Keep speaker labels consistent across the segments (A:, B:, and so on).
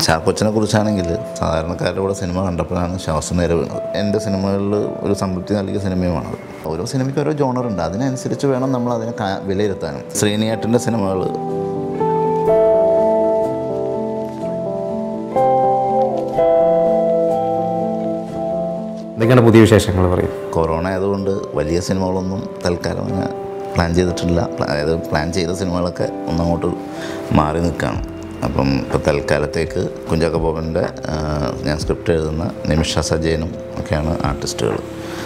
A: ചാക്കോച്ചനെ കുറിച്ചാണെങ്കിൽ സാധാരണക്കാരുടെ കൂടെ സിനിമ കണ്ടപ്പോഴാണ് ശ്വാസം നേരെ വീണത് എൻ്റെ സിനിമകളിൽ ഒരു സംതൃപ്തി നൽകിയ സിനിമയുമാണത് ഓരോ സിനിമയ്ക്ക് ഓരോ ജോണറുണ്ട് അതിനനുസരിച്ച് വേണം നമ്മൾ അതിനെ കാ- വിലയിരുത്താനും ശ്രീനിയേട്ടൻ്റെ സിനിമകൾ
B: എന്തൊക്കെയാണ് പുതിയ വിശേഷങ്ങൾ പറയും
A: കൊറോണ ആയതുകൊണ്ട് വലിയ സിനിമകളൊന്നും തൽക്കാലം അങ്ങനെ പ്ലാൻ ചെയ്തിട്ടില്ല പ്ലാ- അതായത് പ്ലാൻ ചെയ്ത സിനിമകളൊക്കെ ഒന്നങ്ങോട്ട് മാറി നിൽക്കുകയാണ് അപ്പം ഇപ്പോൾ തൽക്കാലത്തേക്ക് കുഞ്ചാക്ക ബോബൻ്റെ ആ, ഞാൻ സ്ക്രിപ്റ്റ് എഴുതുന്ന നിമിഷ സജയനും ഒക്കെയാണ് ആർട്ടിസ്റ്റുകൾ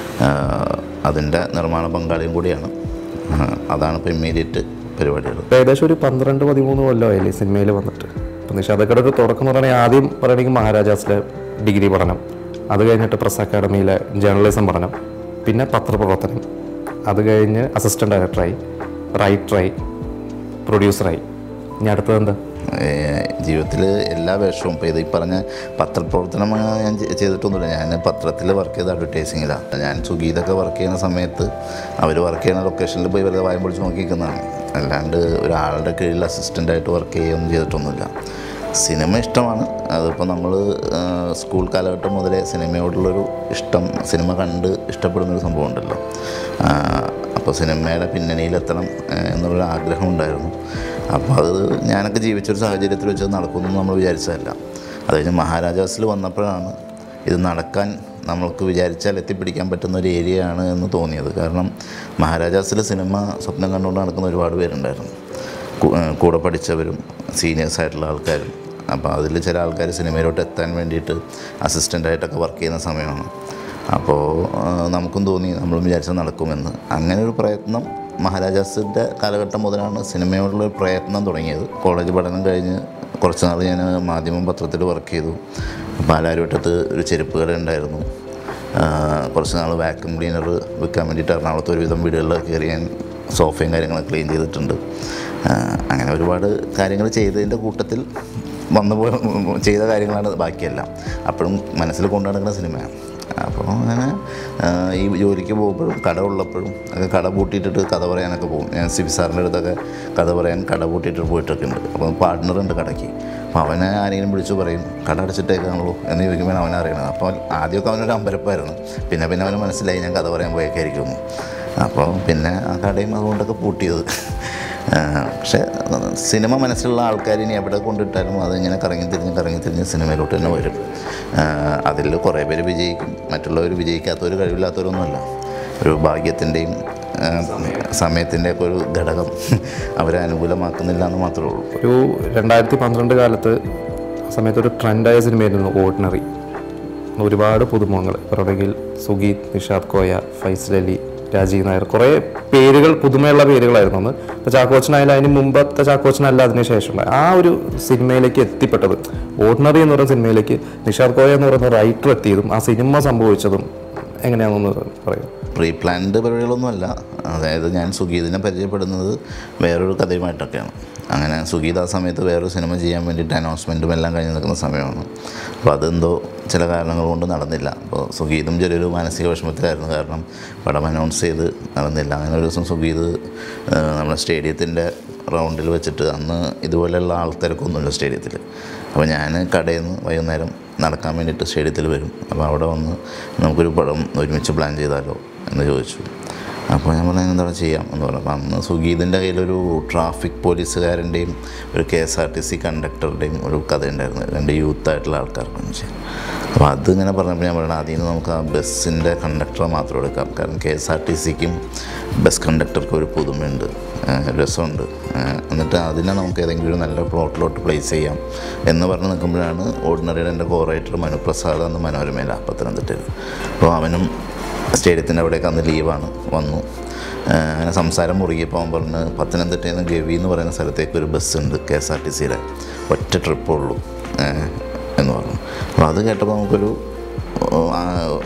A: അതിൻ്റെ നിർമ്മാണ പങ്കാളിയും കൂടിയാണ് ആ, അതാണ് ഇപ്പോൾ ഇമ്മീഡിയറ്റ് പരിപാടികൾ
B: ഇപ്പം ഏകദേശം ഒരു പന്ത്രണ്ട് പതിമൂന്ന് കൊല്ലമായില്ലേ സിനിമയിൽ വന്നിട്ട് അപ്പം നിഷാദക്കയുടെ ഒരു തുടക്കം എന്ന് പറയുകയാണെങ്കിൽ ആദ്യം പറയുകയാണെങ്കിൽ മഹാരാജാസിലെ ഡിഗ്രി പഠനം അത് കഴിഞ്ഞിട്ട് പ്രസ് അക്കാഡമിയിലെ ജേർണലിസം പഠനം പിന്നെ പത്രപ്രവർത്തനം അത് കഴിഞ്ഞ് അസിസ്റ്റൻറ്റ് ഡയറക്ടറായി റൈറ്ററായി പ്രൊഡ്യൂസറായി ഇനി അടുത്തത് എന്താ
A: ജീവിതത്തിൽ എല്ലാ വേഷവും ഇപ്പോൾ ഇത് ഈ പറഞ്ഞ പത്രപ്രവർത്തനം അങ്ങനെ ഞാൻ ചെ- ചെയ്തിട്ടൊന്നുമില്ല ഞാൻ പത്രത്തിൽ വർക്ക് ചെയ്ത അഡ്വർടൈസിങ്ങിലാണ് ഞാൻ സുഗീതൊക്കെ വർക്ക് ചെയ്യുന്ന സമയത്ത് അവർ വർക്ക് ചെയ്യുന്ന ലൊക്കേഷനിൽ പോയി വെറുതെ വായം പൊളിച്ച് നോക്കിയിരിക്കുന്നതാണ് അല്ലാണ്ട് ഒരാളുടെ കീഴിൽ അസിസ്റ്റൻ്റായിട്ട് വർക്ക് ചെയ്യുകയൊന്നും ചെയ്തിട്ടൊന്നുമില്ല സിനിമ ഇഷ്ടമാണ് അതിപ്പോൾ നമ്മൾ സ്കൂൾ കാലഘട്ടം മുതലേ സിനിമയോടുള്ളൊരു ഇഷ്ടം സിനിമ കണ്ട് ഇഷ്ടപ്പെടുന്നൊരു സംഭവം ഉണ്ടല്ലോ അപ്പോൾ സിനിമയുടെ പിന്നണിയിലെത്തണം ആ, എന്നുള്ളൊരു ആഗ്രഹം ഉണ്ടായിരുന്നു അപ്പോൾ അത് ഞാനൊക്കെ ജീവിച്ചൊരു സാഹചര്യത്തിൽ വെച്ച് അത് നടക്കുമെന്ന് നമ്മൾ വിചാരിച്ചതല്ല അത് കഴിഞ്ഞ് മഹാരാജാസിൽ വന്നപ്പോഴാണ് ഇത് നടക്കാൻ നമ്മൾക്ക് വിചാരിച്ചാൽ എത്തിപ്പിടിക്കാൻ പറ്റുന്ന ഒരു ഏരിയയാണ് എന്ന് തോന്നിയത് കാരണം മഹാരാജാസിൽ സിനിമ സ്വപ്നം കണ്ടുകൊണ്ട് നടക്കുന്ന ഒരുപാട് പേരുണ്ടായിരുന്നു കൂ- ഏഹ് കൂടെ പഠിച്ചവരും സീനിയേഴ്സായിട്ടുള്ള ആൾക്കാരും അപ്പോൾ അതിൽ ചില ആൾക്കാർ സിനിമയിലോട്ട് എത്താൻ വേണ്ടിയിട്ട് അസിസ്റ്റൻ്റായിട്ടൊക്കെ വർക്ക് ചെയ്യുന്ന സമയമാണ് അപ്പോൾ ഏഹ് നമുക്കും തോന്നി നമ്മളും വിചാരിച്ചാൽ നടക്കുമെന്ന് അങ്ങനെ ഒരു പ്രയത്നം മഹാരാജാസിൻ്റെ കാലഘട്ടം മുതലാണ് സിനിമയോടുള്ള ഒരു പ്രയത്നം തുടങ്ങിയത് കോളേജ് പഠനം കഴിഞ്ഞ് കുറച്ച് നാൾ ഞാൻ മാധ്യമം പത്രത്തിൽ വർക്ക് ചെയ്തു പാലാരിവട്ടത്ത് ഒരു ചെരുപ്പ് കട ഉണ്ടായിരുന്നു ആഹ് കുറച്ച് നാൾ വാക്യൂം ക്ലീനർ വിൽക്കാൻ വേണ്ടിയിട്ട് എറണാകുളത്ത് ഒരുവിധം വീടുകളിലൊക്കെ കയറി ഞാൻ സോഫയും കാര്യങ്ങളൊക്കെ ക്ലീൻ ചെയ്തിട്ടുണ്ട് ആഹ് അങ്ങനെ ഒരുപാട് കാര്യങ്ങൾ ചെയ്തതിൻ്റെ കൂട്ടത്തിൽ വന്നു പോയ ചെയ്ത കാര്യങ്ങളാണ് ബാക്കിയെല്ലാം അപ്പോഴും മനസ്സിൽ കൊണ്ടു നടക്കുന്ന സിനിമയാണ് അപ്പോൾ അങ്ങനെ ആഹ് ഈ ജോലിക്ക് പോകുമ്പോഴും കട ഉള്ളപ്പോഴും ഒക്കെ കട പൂട്ടിയിട്ടിട്ട് കഥ പറയാനൊക്കെ പോകും ഞാൻ സിബി സാറിൻ്റെ അടുത്തൊക്കെ കഥ പറയാൻ കട പൂട്ടിയിട്ട് പോയിട്ടൊക്കെ ഉണ്ട് അപ്പോൾ പാർട്ട്ണറുണ്ട് കടയ്ക്ക് അപ്പോൾ അവനെ ആരെങ്കിലും വിളിച്ചു പറയും കട അടച്ചിട്ടേക്കാണല്ലോ എന്ന് ചോദിക്കുമ്പോൾ അവനെ അറിയണത് അപ്പോൾ ആദ്യമൊക്കെ അവനൊരു അമ്പരപ്പായിരുന്നു പിന്നെ പിന്നെ അവന് മനസ്സിലായി ഞാൻ കഥ പറയാൻ പോയേക്കായിരിക്കും അപ്പോൾ പിന്നെ ആ കടയും അതുകൊണ്ടൊക്കെ പൂട്ടിയത് ആ, പക്ഷേ സിനിമ മനസ്സിലുള്ള ആൾക്കാർ ഇനി എവിടെ കൊണ്ടിട്ടാലും അതിങ്ങനെ കറങ്ങി തിരിഞ്ഞ് കറങ്ങി തിരിഞ്ഞ് സിനിമയിലോട്ട് തന്നെ വരും അതിൽ കുറേ പേര് വിജയിക്കും മറ്റുള്ളവർ വിജയിക്കാത്തവർ കഴിവില്ലാത്തവരൊന്നുമല്ല ഒരു ഭാഗ്യത്തിൻ്റെയും സമയത്തിൻ്റെയൊക്കെ ഒരു ഘടകം അവരെ അനുകൂലമാക്കുന്നില്ല എന്ന് മാത്രമേ ഉള്ളൂ
B: ഒരു രണ്ടായിരത്തി പന്ത്രണ്ട് കാലത്ത് ആ സമയത്ത് ഒരു ട്രെൻഡായ സിനിമയായിരുന്നു ഓർഡിനറി ഒരുപാട് പുതുമുഖങ്ങൾ പറയുകയാണെങ്കിൽ സുഗീത് നിഷാദ് കോയ ഫൈസൽ അലി രാജീവ് നായർ കുറേ പേരുകൾ പുതുമയുള്ള പേരുകളായിരുന്നു അന്ന് ഇപ്പോൾ ചാക്കോച്ചനായാലും അതിന് മുമ്പത്തെ ചാക്കോച്ചനല്ല അതിന് ശേഷം ആ ഒരു സിനിമയിലേക്ക് എത്തിപ്പെട്ടത് ഓർഡിനറി എന്ന് പറയുന്ന സിനിമയിലേക്ക് നിഷാദ് കോയ എന്ന് പറയുന്ന റൈറ്റർ എത്തിയതും ആ സിനിമ സംഭവിച്ചതും എങ്ങനെയാണെന്ന് പറയാം
A: പ്രീ പ്ലാൻഡ് പരിപാടികളൊന്നുമല്ല അതായത് ഞാൻ സുഗീതിനെ പരിചയപ്പെടുന്നത് വേറൊരു കഥയുമായിട്ടൊക്കെയാണ് അങ്ങനെ സുഗീത് ആ സമയത്ത് വേറൊരു സിനിമ ചെയ്യാൻ വേണ്ടിയിട്ട് അനൗൺസ്മെൻറ്റും എല്ലാം കഴിഞ്ഞ് നിൽക്കുന്ന സമയമാണ് അപ്പോൾ അതെന്തോ ചില കാരണങ്ങൾ കൊണ്ട് നടന്നില്ല അപ്പോൾ സുഗീതും ചെറിയൊരു മാനസിക വിഷമത്തിലായിരുന്നു കാരണം പടം അനൗൺസ് ചെയ്ത് നടന്നില്ല അങ്ങനെ ഒരു ദിവസം സുഗീത് ഏഹ്, നമ്മുടെ സ്റ്റേഡിയത്തിൻ്റെ റൗണ്ടിൽ വെച്ചിട്ട് അന്ന് ഇതുപോലെയുള്ള ആൾത്തിരക്കൊന്നുമില്ല സ്റ്റേഡിയത്തിൽ അപ്പോൾ ഞാൻ കടയിൽ നിന്ന് വൈകുന്നേരം നടക്കാൻ വേണ്ടിയിട്ട് സ്റ്റേഡിയത്തിൽ വരും അപ്പോൾ അവിടെ വന്ന് നമുക്കൊരു പടം ഒരുമിച്ച് പ്ലാൻ ചെയ്താലോ എന്ന് ചോദിച്ചു അപ്പോൾ ഞാൻ പറഞ്ഞു എന്താണ് ചെയ്യാം എന്ന് പറഞ്ഞു അപ്പോൾ അന്ന് സുഗീതിൻ്റെ കയ്യിലൊരു ട്രാഫിക് പോലീസുകാരൻ്റെയും ഒരു K S R T C കണ്ടക്ടറുടെയും ഒരു കഥ ഉണ്ടായിരുന്നു രണ്ട് യൂത്തായിട്ടുള്ള ആൾക്കാർക്ക് വെച്ചാൽ അപ്പോൾ അതിങ്ങനെ പറഞ്ഞപ്പോൾ ഞാൻ പറയണം അതിൽ നിന്ന് നമുക്ക് ആ ബസ്സിൻ്റെ കണ്ടക്ടറെ മാത്രം എടുക്കാം കാരണം കെ എസ് ആർ ടി സിക്കും ബസ് കണ്ടക്ടർക്കും ഒരു പുതുമയുണ്ട് ഏഹ് രസമുണ്ട് ഏഹ് എന്നിട്ട് അതിനെ നമുക്ക് ഏതെങ്കിലും ഒരു നല്ല പ്ലോട്ടിലോട്ട് പ്ലേസ് ചെയ്യാം എന്ന് പറഞ്ഞ് നിൽക്കുമ്പോഴാണ് ഓർഡിനറിയുടെ എൻ്റെ കോ റൈറ്റർ മനുപ്രസാദ് അന്ന് മനോരമയില പത്തനംതിട്ടയിൽ അപ്പോൾ അവനും സ്റ്റേഡിയത്തിൻ്റെ അവിടേക്ക് അന്ന് ലീവാണ് വന്നു ഏഹ് അങ്ങനെ സംസാരം മുറുകിയപ്പോൾ അവൻ പറഞ്ഞ് പത്തനംതിട്ടയിൽ നിന്ന് ഗവി എന്ന് പറയുന്ന സ്ഥലത്തേക്ക് ഒരു ബസ്സുണ്ട് കെ എസ് ആർ ടി സിയുടെ ഒറ്റ ട്രിപ്പേ ഉള്ളൂ ഏഹ് എന്ന് പറഞ്ഞു അപ്പോൾ അത് കേട്ടപ്പോൾ നമുക്കൊരു ആ,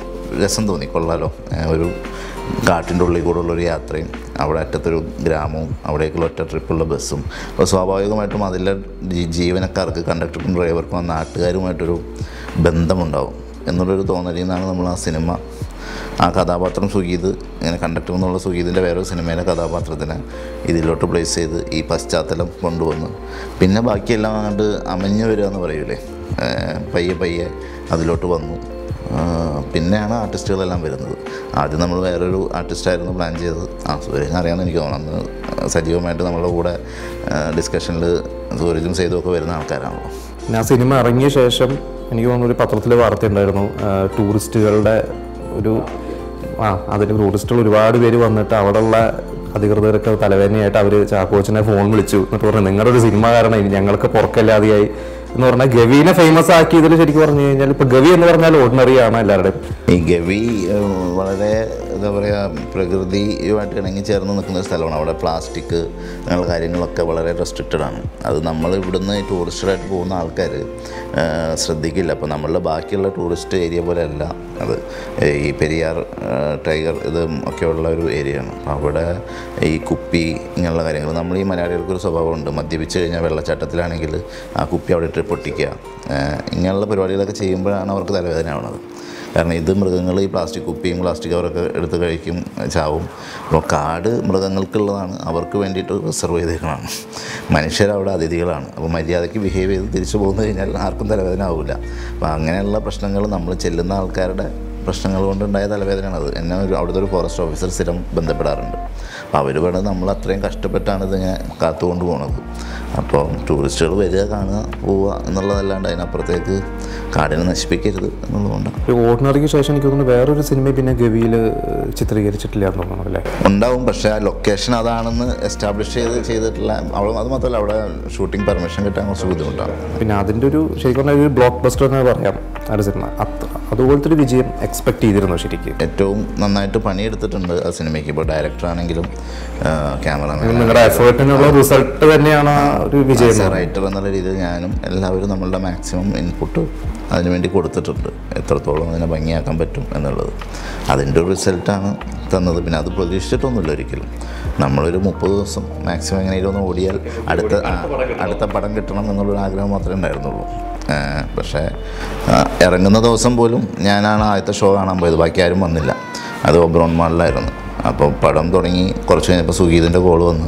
A: രസം തോന്നി കൊള്ളാലോ ഏഹ് ഒരു കാട്ടിൻ്റെ ഉള്ളിൽ കൂടെ ഉള്ളൊരു യാത്രയും അവിടെ അറ്റത്തൊരു ഗ്രാമവും അവിടേക്കുള്ള ഒറ്റ ട്രിപ്പുള്ള ബസ്സും അപ്പോൾ സ്വാഭാവികമായിട്ടും അതിലെ ജീ- ജീവനക്കാർക്ക് കണ്ടക്ടർക്കും ഡ്രൈവർക്കും ആ നാട്ടുകാരുമായിട്ടൊരു ബന്ധമുണ്ടാവും എന്നുള്ളൊരു തോന്നലിൽ നിന്നാണ് നമ്മൾ ആ സിനിമ ആ കഥാപാത്രം സുഗീത് ഇങ്ങനെ കണ്ടക്ടർ എന്നുള്ള സുഗീതിൻ്റെ വേറൊരു സിനിമയിലെ കഥാപാത്രത്തിനെ ഇതിലോട്ട് പ്ലേസ് ചെയ്ത് ഈ പശ്ചാത്തലം കൊണ്ടുവന്ന് പിന്നെ ബാക്കിയെല്ലാം അങ്ങോട്ട് അമഞ്ഞു വരിക എന്ന് പറയൂലേ ഏഹ് പയ്യെ പയ്യെ അതിലോട്ട് വന്നു ആഹ് പിന്നെയാണ് ആർട്ടിസ്റ്റുകളെല്ലാം വരുന്നത് ആദ്യം നമ്മൾ വേറൊരു ആർട്ടിസ്റ്റായിരുന്നു പ്ലാൻ ചെയ്തത് ആ സൂരജിനെ അറിയാമെന്ന് എനിക്ക് തോന്നുന്നു അന്ന് സജീവമായിട്ട് നമ്മളുടെ കൂടെ ഡിസ്കഷനിൽ സൂരജും സേതും ഒക്കെ വരുന്ന ആൾക്കാരാണല്ലോ
B: പിന്നെ ആ സിനിമ ഇറങ്ങിയ ശേഷം എനിക്ക് തോന്നുന്നു ഒരു പത്രത്തിൽ വാർത്ത ഉണ്ടായിരുന്നു ആ, ടൂറിസ്റ്റുകളുടെ ഒരു ആ അതിന് ടൂറിസ്റ്റുകൾ ഒരുപാട് പേര് വന്നിട്ട് അവിടെയുള്ള അധികൃതരൊക്കെ തലവേദനയായിട്ട് അവർ ചാക്കോച്ചനെ ഫോൺ വിളിച്ചു എന്നിട്ട് പറഞ്ഞു നിങ്ങളുടെ ഒരു സിനിമ കാരണം ഇനി ഞങ്ങൾക്ക് പുറക്കല്ലാതെയായി എന്ന് പറഞ്ഞാൽ ഗവീനെ ഫേമസ് ആക്കിയതിൽ ശരിക്കും പറഞ്ഞു കഴിഞ്ഞാൽ ഇപ്പൊ ഗവി എന്ന് പറഞ്ഞാൽ ഓർഡിനറി ആണ് എല്ലാവരുടെയും
A: ഈ ഗവി ഏഹ്, വളരെ എന്താ പറയുക പ്രകൃതിയുമായിട്ട് ഇണങ്ങി ചേർന്ന് നിൽക്കുന്ന ഒരു സ്ഥലമാണ് അവിടെ പ്ലാസ്റ്റിക് അങ്ങനെയുള്ള കാര്യങ്ങളൊക്കെ വളരെ റെസ്ട്രിക്റ്റഡ് ആണ് അത് നമ്മൾ ഇവിടുന്ന് ടൂറിസ്റ്ററായിട്ട് പോകുന്ന ആൾക്കാർ ശ്രദ്ധിക്കില്ല അപ്പോൾ നമ്മളുടെ ബാക്കിയുള്ള ടൂറിസ്റ്റ് ഏരിയ പോലെ അല്ല അത് ഈ പെരിയാർ ഏഹ്, ടൈഗർ ഇതും ഒക്കെയുള്ള ഒരു ഏരിയയാണ് അപ്പോൾ അവിടെ ഈ കുപ്പി ഇങ്ങനെയുള്ള കാര്യങ്ങൾ നമ്മൾ ഈ മലയാളികൾക്ക് ഒരു സ്വഭാവമുണ്ട് മദ്യപിച്ച് കഴിഞ്ഞാൽ വെള്ളച്ചാട്ടത്തിലാണെങ്കിൽ ആ കുപ്പി അവിടെ ഇട്ട് പൊട്ടിക്കുക ഏഹ്, ഇങ്ങനെയുള്ള പരിപാടികളൊക്കെ ചെയ്യുമ്പോഴാണ് അവർക്ക് തലവേദന ആവുന്നത് കാരണം ഇത് മൃഗങ്ങൾ ഈ പ്ലാസ്റ്റിക് കുപ്പിയും പ്ലാസ്റ്റിക് കവറൊക്കെ എടുത്ത് കഴിക്കും ചാവും അപ്പോൾ കാട് മൃഗങ്ങൾക്കുള്ളതാണ് അവർക്ക് വേണ്ടിയിട്ട് റിസർവ് ചെയ്തേക്കുന്നതാണ് മനുഷ്യരവിടെ അതിഥികളാണ് അപ്പോൾ മര്യാദയ്ക്ക് ബിഹേവ് ചെയ്ത് തിരിച്ചു പോകുന്നു കഴിഞ്ഞാൽ ആർക്കും തലവേദന ആവില്ല അപ്പോൾ അങ്ങനെയുള്ള പ്രശ്നങ്ങൾ നമ്മൾ ചെല്ലുന്ന ആൾക്കാരുടെ പ്രശ്നങ്ങൾ കൊണ്ടുണ്ടായ തലവേദനയാണ് അത് എന്നെ ഒരു അവിടുത്തെ ഒരു ഫോറസ്റ്റ് ഓഫീസർ സ്ഥിരം ബന്ധപ്പെടാറുണ്ട് അപ്പോൾ അവർ പറയുന്നത് നമ്മൾ അത്രയും കഷ്ടപ്പെട്ടാണ് ഇതിങ്ങനെ കാത്തുകൊണ്ട് പോണത് അപ്പോൾ ടൂറിസ്റ്റുകൾ വരിക കാണുക പോവുക എന്നുള്ളതല്ലാണ്ട് അതിനപ്പുറത്തേക്ക് കാടിനെ നശിപ്പിക്കരുത് എന്നുള്ളതുകൊണ്ടാണ്
B: ഒരു ഓർഡിനറിക്ക് ശേഷം എനിക്ക് തോന്നുന്നു വേറൊരു സിനിമ പിന്നെ ഗവിയിൽ ചിത്രീകരിച്ചിട്ടില്ല എന്ന് തോന്നുന്നു അല്ലേ
A: ഉണ്ടാവും പക്ഷേ ആ ലൊക്കേഷൻ അതാണെന്ന് എസ്റ്റാബ്ലിഷ് ചെയ്ത് ചെയ്തിട്ടുള്ള അവിടെ അത് മാത്രമല്ല അവിടെ ഷൂട്ടിംഗ് പെർമിഷൻ കിട്ടാൻ കുറച്ച് ബുദ്ധിമുട്ടാണ്
B: പിന്നെ അതിൻ്റെ ഒരു ശരിക്കും പറഞ്ഞാൽ ഒരു ബ്ലോക്ക് ബസ്റ്റർ എന്ന് പറയാം ആ ഒരു സിനിമ അത് അതുപോലത്തെ ഒരു വിജയം എക്സ്പെക്ട് ചെയ്തിരുന്നു ശരിക്കും
A: ഏറ്റവും നന്നായിട്ട് പണിയെടുത്തിട്ടുണ്ട് ആ സിനിമയ്ക്ക് ഇപ്പോൾ ഡയറക്ടർ ആണെങ്കിലും ക്യാമറമാൻ
B: നിങ്ങളുടെ എഫേർട്ടിനുള്ള റിസൾട്ട് തന്നെയാണ് ആ ഒരു വിജയം എന്ന്
A: റൈറ്റർ എന്നുള്ള രീതിയിൽ ഞാനും എല്ലാവരും നമ്മളുടെ മാക്സിമം ഇൻപുട്ട് അതിനുവേണ്ടി കൊടുത്തിട്ടുണ്ട് എത്രത്തോളം അതിനെ ഭംഗിയാക്കാൻ പറ്റും എന്നുള്ളത് അതിൻ്റെ ഒരു റിസൾട്ടാണ് തന്നത് പിന്നെ അത് പ്രതീക്ഷിച്ചിട്ടൊന്നുമില്ല ഒരിക്കലും നമ്മളൊരു മുപ്പത് ദിവസം മാക്സിമം എങ്ങനെയും ഒന്ന് ഓടിയാൽ അടുത്ത ആ, അടുത്ത പടം കിട്ടണം എന്നുള്ളൊരു ആഗ്രഹം മാത്രമേ ഉണ്ടായിരുന്നുള്ളൂ ആ, പക്ഷേ ആ, ഇറങ്ങുന്ന ദിവസം പോലും ഞാനാണ് ആദ്യത്തെ ഷോ കാണാൻ പോയത് ബാക്കി ആരും വന്നില്ല അത് ഒബ്രോൺ മാളിലായിരുന്നു അപ്പോൾ പടം തുടങ്ങി കുറച്ച് കഴിഞ്ഞപ്പോൾ സുഗീതിൻ്റെ കോൾ വന്ന്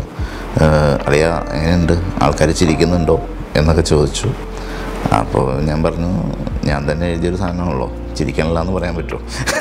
A: അറിയാ എങ്ങനെയുണ്ട് ആൾക്കാർ ചിരിക്കുന്നുണ്ടോ എന്നൊക്കെ ചോദിച്ചു അപ്പോൾ ഞാൻ പറഞ്ഞു ഞാൻ തന്നെ എഴുതിയൊരു സാധനമാണല്ലോ ചിരിക്കണില്ല എന്ന് പറയാൻ പറ്റുമോ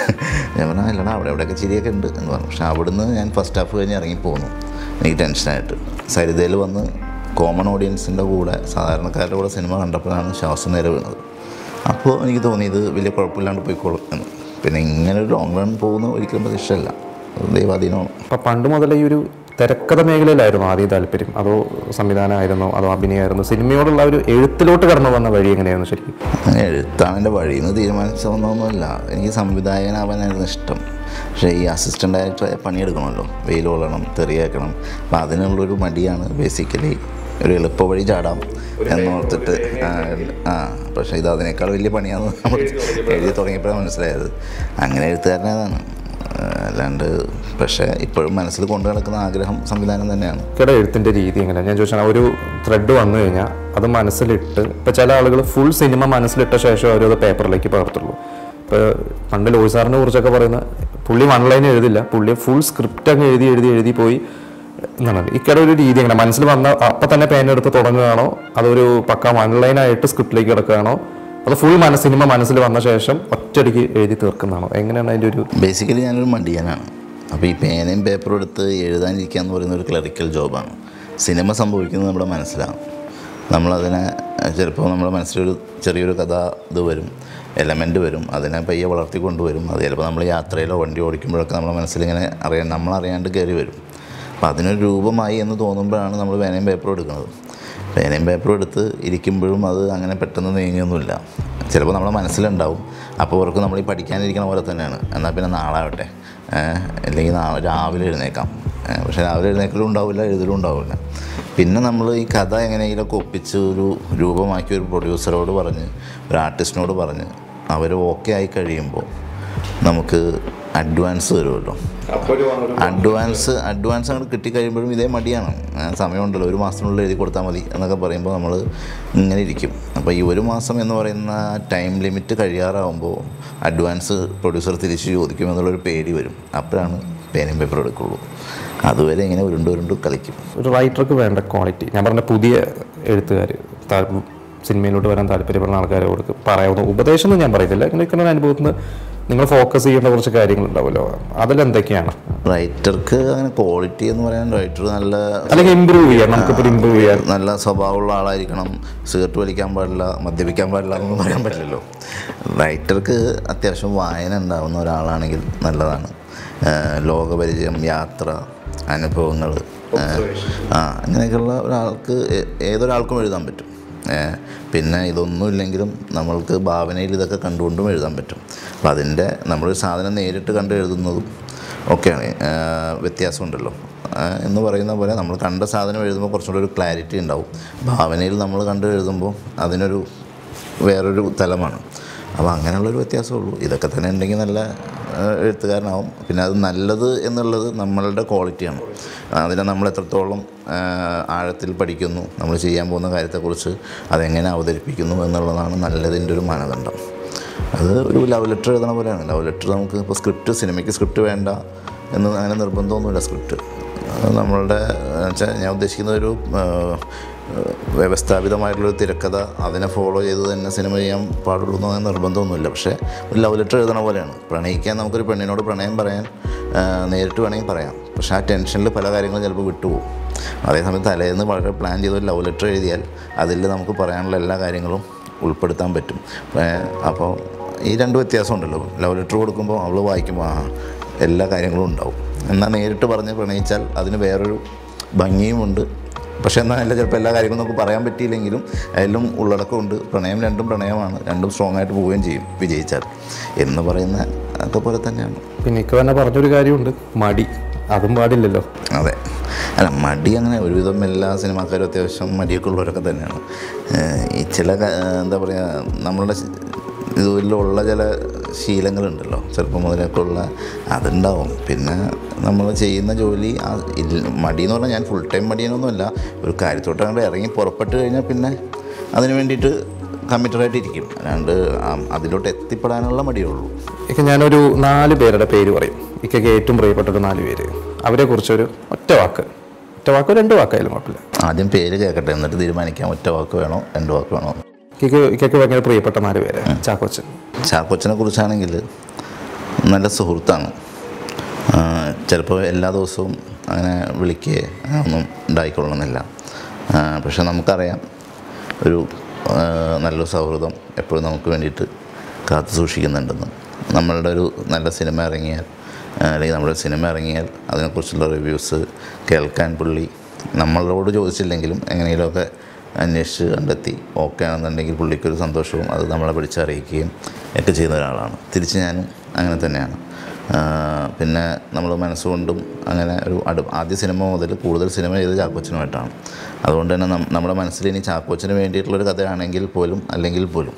A: ഞാൻ പറഞ്ഞു അല്ലടാ അവിടെ എവിടെയൊക്കെ ചിരിയൊക്കെ ഉണ്ട് എന്ന് പറഞ്ഞു പക്ഷേ അവിടുന്ന് ഞാൻ ഫസ്റ്റ് ഹാഫ് കഴിഞ്ഞ് ഇറങ്ങി പോന്നു എനിക്ക് ടെൻഷനായിട്ട് സരിതയിൽ വന്ന് കോമൺ ഓഡിയൻസിൻ്റെ കൂടെ സാധാരണക്കാരുടെ കൂടെ സിനിമ കണ്ടപ്പോഴാണ് ശ്വാസം നേരെ വീണത് അപ്പോൾ എനിക്ക് തോന്നി ഇത് വലിയ കുഴപ്പമില്ലാണ്ട് പോയിക്കോളും എന്ന് പിന്നെ ഇങ്ങനെ ഒരു ലോങ് റൺ പോകുന്ന ഒരിക്കലും പ്രതീക്ഷയല്ല അത് ദൈവാധീനമാണ്
B: അപ്പം പണ്ട് മുതലേ ഈ ഒരു തിരക്കഥ മേഖലയിലായിരുന്നു ആദ്യം താല്പര്യം അതോ സംവിധാനമായിരുന്നോ അതോ അഭിനയമായിരുന്നു സിനിമയോടുള്ള ഒരു എഴുത്തിലോട്ട് കടന്നു വന്ന വഴി എങ്ങനെയായിരുന്നു ശരിക്കും
A: അങ്ങനെ എഴുത്താണ് എൻ്റെ വഴിയിൽ നിന്ന് തീരുമാനിച്ചതൊന്നുമല്ല എനിക്ക് സംവിധായകനാവാനായിരുന്നു ഇഷ്ടം പക്ഷേ ഈ അസിസ്റ്റൻ്റ് ഡയറക്ടറായ പണിയെടുക്കണമല്ലോ വെയിൽ കൊള്ളണം തെറിയാക്കണം അപ്പം അതിനുള്ളൊരു മടിയാണ് ബേസിക്കലി ഒരു എളുപ്പ വഴി ചാടാം എന്നോർത്തിട്ട് ആ, ആ പക്ഷേ ഇത് അതിനേക്കാൾ വലിയ പണിയാണെന്ന് നമ്മൾ എഴുതി തുടങ്ങിയപ്പോഴാണ് മനസ്സിലായത് അങ്ങനെ എഴുത്തുകാരനായതാണ് ആ, അല്ലാണ്ട് പക്ഷേ ഇപ്പോഴും മനസ്സിൽ കൊണ്ടു നടക്കുന്ന ആഗ്രഹം സംവിധാനം തന്നെയാണ്
B: കട എഴുത്തിൻ്റെ രീതി എങ്ങനെയാണ് ഞാൻ ചോദിച്ചാൽ ഒരു ത്രെഡ് വന്നു കഴിഞ്ഞാൽ അത് മനസ്സിലിട്ട് ഇപ്പോൾ ചില ആളുകൾ ഫുൾ സിനിമ മനസ്സിലിട്ട ശേഷം അവർ അത് പേപ്പറിലേക്ക് പകർത്തുള്ളൂ ഇപ്പോൾ പണ്ട് ലോയി സാറിനെ കുറിച്ചൊക്കെ പറയുന്ന പുള്ളി വൺ ലൈൻ എഴുതില്ല പുള്ളി ഫുൾ സ്ക്രിപ്റ്റ് അങ്ങ് എഴുതി എഴുതി എഴുതി പോയി എന്നാണ് ഇക്കടെ ഒരു രീതി എങ്ങനെ മനസ്സിൽ വന്ന അപ്പം തന്നെ പേന എടുത്ത് തുടങ്ങുകയാണോ അതൊരു പക്ക വൺ ലൈനായിട്ട് സ്ക്രിപ്റ്റിലേക്ക് കിടക്കുകയാണോ അത് ഫുൾ മന സിനിമ മനസ്സിൽ വന്ന ശേഷം ഒറ്റയടിക്ക് എഴുതി തീർക്കുന്നതാണോ എങ്ങനെയാണ് അതിൻ്റെ ഒരു
A: ബേസിക്കലി ഞാനൊരു മടിയനാണ് അപ്പോൾ ഈ പേനയും പേപ്പറും എടുത്ത് എഴുതാനിരിക്കുക എന്ന് പറയുന്ന ഒരു ക്ലറിക്കൽ ജോബാണ് സിനിമ സംഭവിക്കുന്നത് നമ്മുടെ മനസ്സിലാണ് നമ്മളതിനെ ചിലപ്പോൾ നമ്മുടെ മനസ്സിലൊരു ചെറിയൊരു കഥ ഇത് വരും എലമെൻ്റ് വരും അതിനെ പയ്യെ വളർത്തി കൊണ്ടുവരും അത് ചിലപ്പോൾ നമ്മൾ യാത്രയിലോ വണ്ടി ഓടിക്കുമ്പോഴൊക്കെ നമ്മുടെ മനസ്സിലിങ്ങനെ അറിയാൻ നമ്മളറിയാണ്ട് കയറി വരും അപ്പോൾ അതിനൊരു രൂപമായി എന്ന് തോന്നുമ്പോഴാണ് നമ്മൾ പേനയും പേപ്പറും എടുക്കുന്നത് പേനയും പേപ്പറും എടുത്ത് ഇരിക്കുമ്പോഴും അത് അങ്ങനെ പെട്ടെന്ന് നീങ്ങിയൊന്നുമില്ല ചിലപ്പോൾ നമ്മുടെ മനസ്സിലുണ്ടാവും അപ്പോൾ അവർക്ക് നമ്മൾ ഈ പഠിക്കാനിരിക്കണ പോലെ തന്നെയാണ് എന്നാൽ പിന്നെ നാളാവട്ടെ ഏഹ് അല്ലെങ്കിൽ നാളെ രാവിലെ എഴുന്നേക്കാം ഏഹ് പക്ഷേ രാവിലെ എഴുന്നേക്കലും ഉണ്ടാവില്ല എഴുതലും ഉണ്ടാവില്ല പിന്നെ നമ്മൾ ഈ കഥ എങ്ങനെയെങ്കിലുമൊക്കെ ഒപ്പിച്ച് ഒരു രൂപമാക്കി ഒരു പ്രൊഡ്യൂസറോട് പറഞ്ഞ് ഒരു ആർട്ടിസ്റ്റിനോട് പറഞ്ഞ് അവർ ഓക്കെ ആയി കഴിയുമ്പോൾ നമുക്ക് അഡ്വാൻസ് തരുമല്ലോ അഡ്വാൻസ് അഡ്വാൻസ് അങ്ങോട്ട് കിട്ടിക്കഴിയുമ്പോഴും ഇതേ മടിയാണ് ആ, സമയമുണ്ടല്ലോ ഒരു മാസത്തിനുള്ളിൽ എഴുതി കൊടുത്താൽ മതി എന്നൊക്കെ പറയുമ്പോൾ നമ്മൾ ഇങ്ങനെ ഇരിക്കും അപ്പോൾ ഈ ഒരു മാസം എന്ന് പറയുന്ന ടൈം ലിമിറ്റ് കഴിയാറാവുമ്പോൾ അഡ്വാൻസ് പ്രൊഡ്യൂസർ തിരിച്ച് ചോദിക്കും എന്നുള്ളൊരു പേടി വരും അപ്പോഴാണ് പേനയും പേപ്പർ എടുക്കുള്ളൂ അതുവരെ ഇങ്ങനെ ഉരുണ്ട് ഉരുണ്ട് കളിക്കും
B: ഒരു റൈറ്റർക്ക് വേണ്ട ക്വാളിറ്റി ഞാൻ പറഞ്ഞ പുതിയ എഴുത്തുകാർ സിനിമയിലോട്ട് വരാൻ താല്പര്യപ്പെടുന്ന ആൾക്കാരോട് പറയാവുന്ന ഉപദേശം ഒന്നും ഞാൻ പറയുന്നില്ല ഇങ്ങനെ അനുഭവത്തിൽ നിന്ന് നിങ്ങൾ ഫോക്കസ് ചെയ്യേണ്ട കുറച്ച് കാര്യങ്ങളുണ്ടാവുമല്ലോ അതിലെന്തൊക്കെയാണ്
A: റൈറ്റർക്ക് അങ്ങനെ ക്വാളിറ്റി എന്ന് പറയാൻ റൈറ്റർ നല്ല
B: അല്ലെങ്കിൽ ഇമ്പ്രൂവ് ചെയ്യാം നമുക്കിപ്പോൾ ഇമ്പ്രൂവ് ചെയ്യാൻ
A: നല്ല സ്വഭാവമുള്ള ആളായിരിക്കണം സിഗരറ്റ് വലിക്കാൻ പാടില്ല മദ്യപിക്കാൻ പാടില്ല എന്നൊന്നും പറയാൻ പറ്റില്ലല്ലോ റൈറ്റർക്ക് അത്യാവശ്യം വായന ഉണ്ടാവുന്ന ഒരാളാണെങ്കിൽ നല്ലതാണ് ഏഹ് ലോകപരിചയം യാത്ര അനുഭവങ്ങൾ ആ അങ്ങനെയൊക്കെയുള്ള ഒരാൾക്ക് ഏ- ഏതൊരാൾക്കും എഴുതാൻ പറ്റും ഏഹ് പിന്നെ ഇതൊന്നും ഇല്ലെങ്കിലും നമ്മൾക്ക് ഭാവനയിൽ ഇതൊക്കെ കണ്ടുകൊണ്ടും എഴുതാൻ പറ്റും അപ്പം അതിൻ്റെ നമ്മളൊരു സാധനം നേരിട്ട് കണ്ട് എഴുതുന്നതും ഒക്കെയാണ് ഏഹ് വ്യത്യാസമുണ്ടല്ലോ ഏഹ് എന്ന് പറയുന്ന പോലെ നമ്മൾ കണ്ട സാധനം എഴുതുമ്പോൾ കുറച്ചുകൂടി ഒരു ക്ലാരിറ്റി ഉണ്ടാവും ഭാവനയിൽ നമ്മൾ കണ്ട് എഴുതുമ്പോൾ അതിനൊരു വേറൊരു തലമാണ് അപ്പോൾ അങ്ങനെയുള്ളൊരു വ്യത്യാസമേ ഉള്ളൂ ഇതൊക്കെ തന്നെ ഉണ്ടെങ്കിൽ നല്ല ഏഹ് എഴുത്തുകാരനാവും പിന്നെ അത് നല്ലത് എന്നുള്ളത് നമ്മളുടെ ക്വാളിറ്റിയാണ് അതിനെ നമ്മൾ എത്രത്തോളം ഏഹ് ആഴത്തിൽ പഠിക്കുന്നു നമ്മൾ ചെയ്യാൻ പോകുന്ന കാര്യത്തെക്കുറിച്ച് അതെങ്ങനെ അവതരിപ്പിക്കുന്നു എന്നുള്ളതാണ് നല്ലതിൻ്റെ ഒരു മാനദണ്ഡം അത് ഒരു ലവ് ലെറ്റർ എഴുതണ പോലെയാണ് ലവ് ലെറ്റർ നമുക്ക് ഇപ്പോൾ സ്ക്രിപ്റ്റ് സിനിമയ്ക്ക് സ്ക്രിപ്റ്റ് വേണ്ട എന്ന് അങ്ങനെ നിർബന്ധമൊന്നുമില്ല സ്ക്രിപ്റ്റ് അത് നമ്മളുടെ വെച്ചാൽ ഞാൻ ഉദ്ദേശിക്കുന്ന ഒരു ഏഹ്, വ്യവസ്ഥാപിതമായിട്ടുള്ളൊരു തിരക്കഥ അതിനെ ഫോളോ ചെയ്ത് തന്നെ സിനിമ ചെയ്യാൻ പാടുള്ളൂ എന്ന് അങ്ങനെ നിർബന്ധമൊന്നുമില്ല പക്ഷേ ഒരു ലവ് ലെറ്റർ എഴുതണ പോലെയാണ് പ്രണയിക്കാൻ നമുക്കൊരു പെണ്ണിനോട് പ്രണയം പറയാൻ ഏഹ്, നേരിട്ട് വേണമെങ്കിൽ പറയാം പക്ഷേ ആ ടെൻഷനിൽ പല കാര്യങ്ങളും ചിലപ്പോൾ വിട്ടുപോകും അതേസമയത്ത് തലേന്ന് വളരെ പ്ലാൻ ചെയ്ത് ഒരു ലവ് ലെറ്റർ എഴുതിയാൽ അതിൽ നമുക്ക് പറയാനുള്ള എല്ലാ കാര്യങ്ങളും ഉൾപ്പെടുത്താൻ പറ്റും ഏഹ്, അപ്പോൾ ഈ രണ്ട് വ്യത്യാസമുണ്ടല്ലോ ലവ് ലെറ്റർ കൊടുക്കുമ്പോൾ അവൾ വായിക്കുമ്പോൾ ആ എല്ലാ കാര്യങ്ങളും ഉണ്ടാവും എന്നാൽ നേരിട്ട് പറഞ്ഞ് പ്രണയിച്ചാൽ അതിന് വേറൊരു ഭംഗിയുമുണ്ട് പക്ഷേ എന്നാൽ അല്ല ചിലപ്പോൾ എല്ലാ കാര്യങ്ങളും നമുക്ക് പറയാൻ പറ്റിയില്ലെങ്കിലും അതിലും ഉള്ളടക്കമുണ്ട് പ്രണയം രണ്ടും പ്രണയമാണ് രണ്ടും സ്ട്രോങ് ആയിട്ട് പോവുകയും ചെയ്യും വിജയിച്ചാൽ എന്ന് പറയുന്ന ഒക്കെ പോലെ തന്നെയാണ്
B: പിന്നെ ഇക്ക തന്നെ പറഞ്ഞൊരു കാര്യമുണ്ട് മടി അതും പാടില്ലല്ലോ
A: അതെ അല്ല മടി അങ്ങനെ ഒരുവിധം എല്ലാ സിനിമാക്കാരും അത്യാവശ്യം മടിയൊക്കെ ഉള്ളവരൊക്കെ തന്നെയാണ് ഏഹ് ഈ ചില ക- ഏഹ് എന്താ പറയുക നമ്മളുടെ ശ- ഇതിലുള്ള ചില ശീലങ്ങളുണ്ടല്ലോ ചെറുപ്പം മുതലൊക്കെ ഉള്ള അതുണ്ടാവും പിന്നെ നമ്മൾ ചെയ്യുന്ന ജോലി ആ ഇല്ല- മടി എന്ന് പറഞ്ഞാൽ ഞാൻ ഫുൾ ടൈം മടിയെന്നൊന്നുമല്ല ഒരു കാര്യത്തോട്ട് അങ്ങോട്ട് ഇറങ്ങി പുറപ്പെട്ട് കഴിഞ്ഞാൽ പിന്നെ അതിന് വേണ്ടിയിട്ട് കമ്മിറ്റഡായിട്ട് ഇരിക്കും അല്ലാണ്ട് ആ- അതിലോട്ട് എത്തിപ്പെടാനുള്ള മടിയേ ഉള്ളൂ
B: ഇക്ക ഞാനൊരു നാല് പേരുടെ പേര് പറയും ഇക്കയ്ക്ക് ഏറ്റവും പ്രിയപ്പെട്ട ഒരു നാല് പേര് അവരെ കുറിച്ചൊരു ഒറ്റ വാക്ക് ഒറ്റ വാക്കോ രണ്ട് വാക്കായാലും കുഴപ്പമില്ല
A: ആദ്യം പേര് കേൾക്കട്ടെ എന്നിട്ട് തീരുമാനിക്കാം ഒറ്റ വാക്ക് വേണോ രണ്ട് വാക്ക് വേണോ എന്ന്.
B: ഇക്കയ്ക്ക് ഇക്കയ്ക്ക് ഭയങ്കര പ്രിയപ്പെട്ട നാല് പേര് ചാക്കോച്ചൻ
A: ചാക്കോച്ചനെ കുറിച്ചാണെങ്കിൽ നല്ല സുഹൃത്താണ് ചിലപ്പോൾ എല്ലാ ദിവസവും അങ്ങനെ വിളിക്കുകയോ അങ്ങനെയൊന്നും ഉണ്ടായിക്കൊള്ളണമെന്നില്ല ആ, പക്ഷെ നമുക്കറിയാം ഒരു ആ, നല്ലൊരു സൗഹൃദം എപ്പോഴും നമുക്ക് വേണ്ടിയിട്ട് കാത്തു സൂക്ഷിക്കുന്നുണ്ടെന്ന് നമ്മളുടെ ഒരു നല്ല സിനിമ ഇറങ്ങിയാൽ ആ, അല്ലെങ്കിൽ നമ്മുടെ സിനിമ ഇറങ്ങിയാൽ അതിനെക്കുറിച്ചുള്ള റിവ്യൂസ് കേൾക്കാൻ പുള്ളി നമ്മളോട് ചോദിച്ചില്ലെങ്കിലും എങ്ങനെയെങ്കിലുമൊക്കെ അന്വേഷിച്ച് കണ്ടെത്തി ഓക്കെ ആണെന്നുണ്ടെങ്കിൽ പുള്ളിക്കൊരു സന്തോഷവും അത് നമ്മളെ പിടിച്ചറിയിക്കുകയും ഒക്കെ ചെയ്യുന്ന ഒരാളാണ് തിരിച്ച് ഞാനും അങ്ങനെ തന്നെയാണ് ആ, പിന്നെ നമ്മൾ മനസ്സുകൊണ്ടും അങ്ങനെ ഒരു അടു ആദ്യ സിനിമ മുതൽ കൂടുതൽ സിനിമ ചെയ്ത് ചാക്കോച്ചനുമായിട്ടാണ് അതുകൊണ്ട് തന്നെ നം- നമ്മുടെ മനസ്സിൽ ഇനി ചാക്കോച്ചന് വേണ്ടിയിട്ടുള്ളൊരു കഥയാണെങ്കിൽ പോലും അല്ലെങ്കിൽ പോലും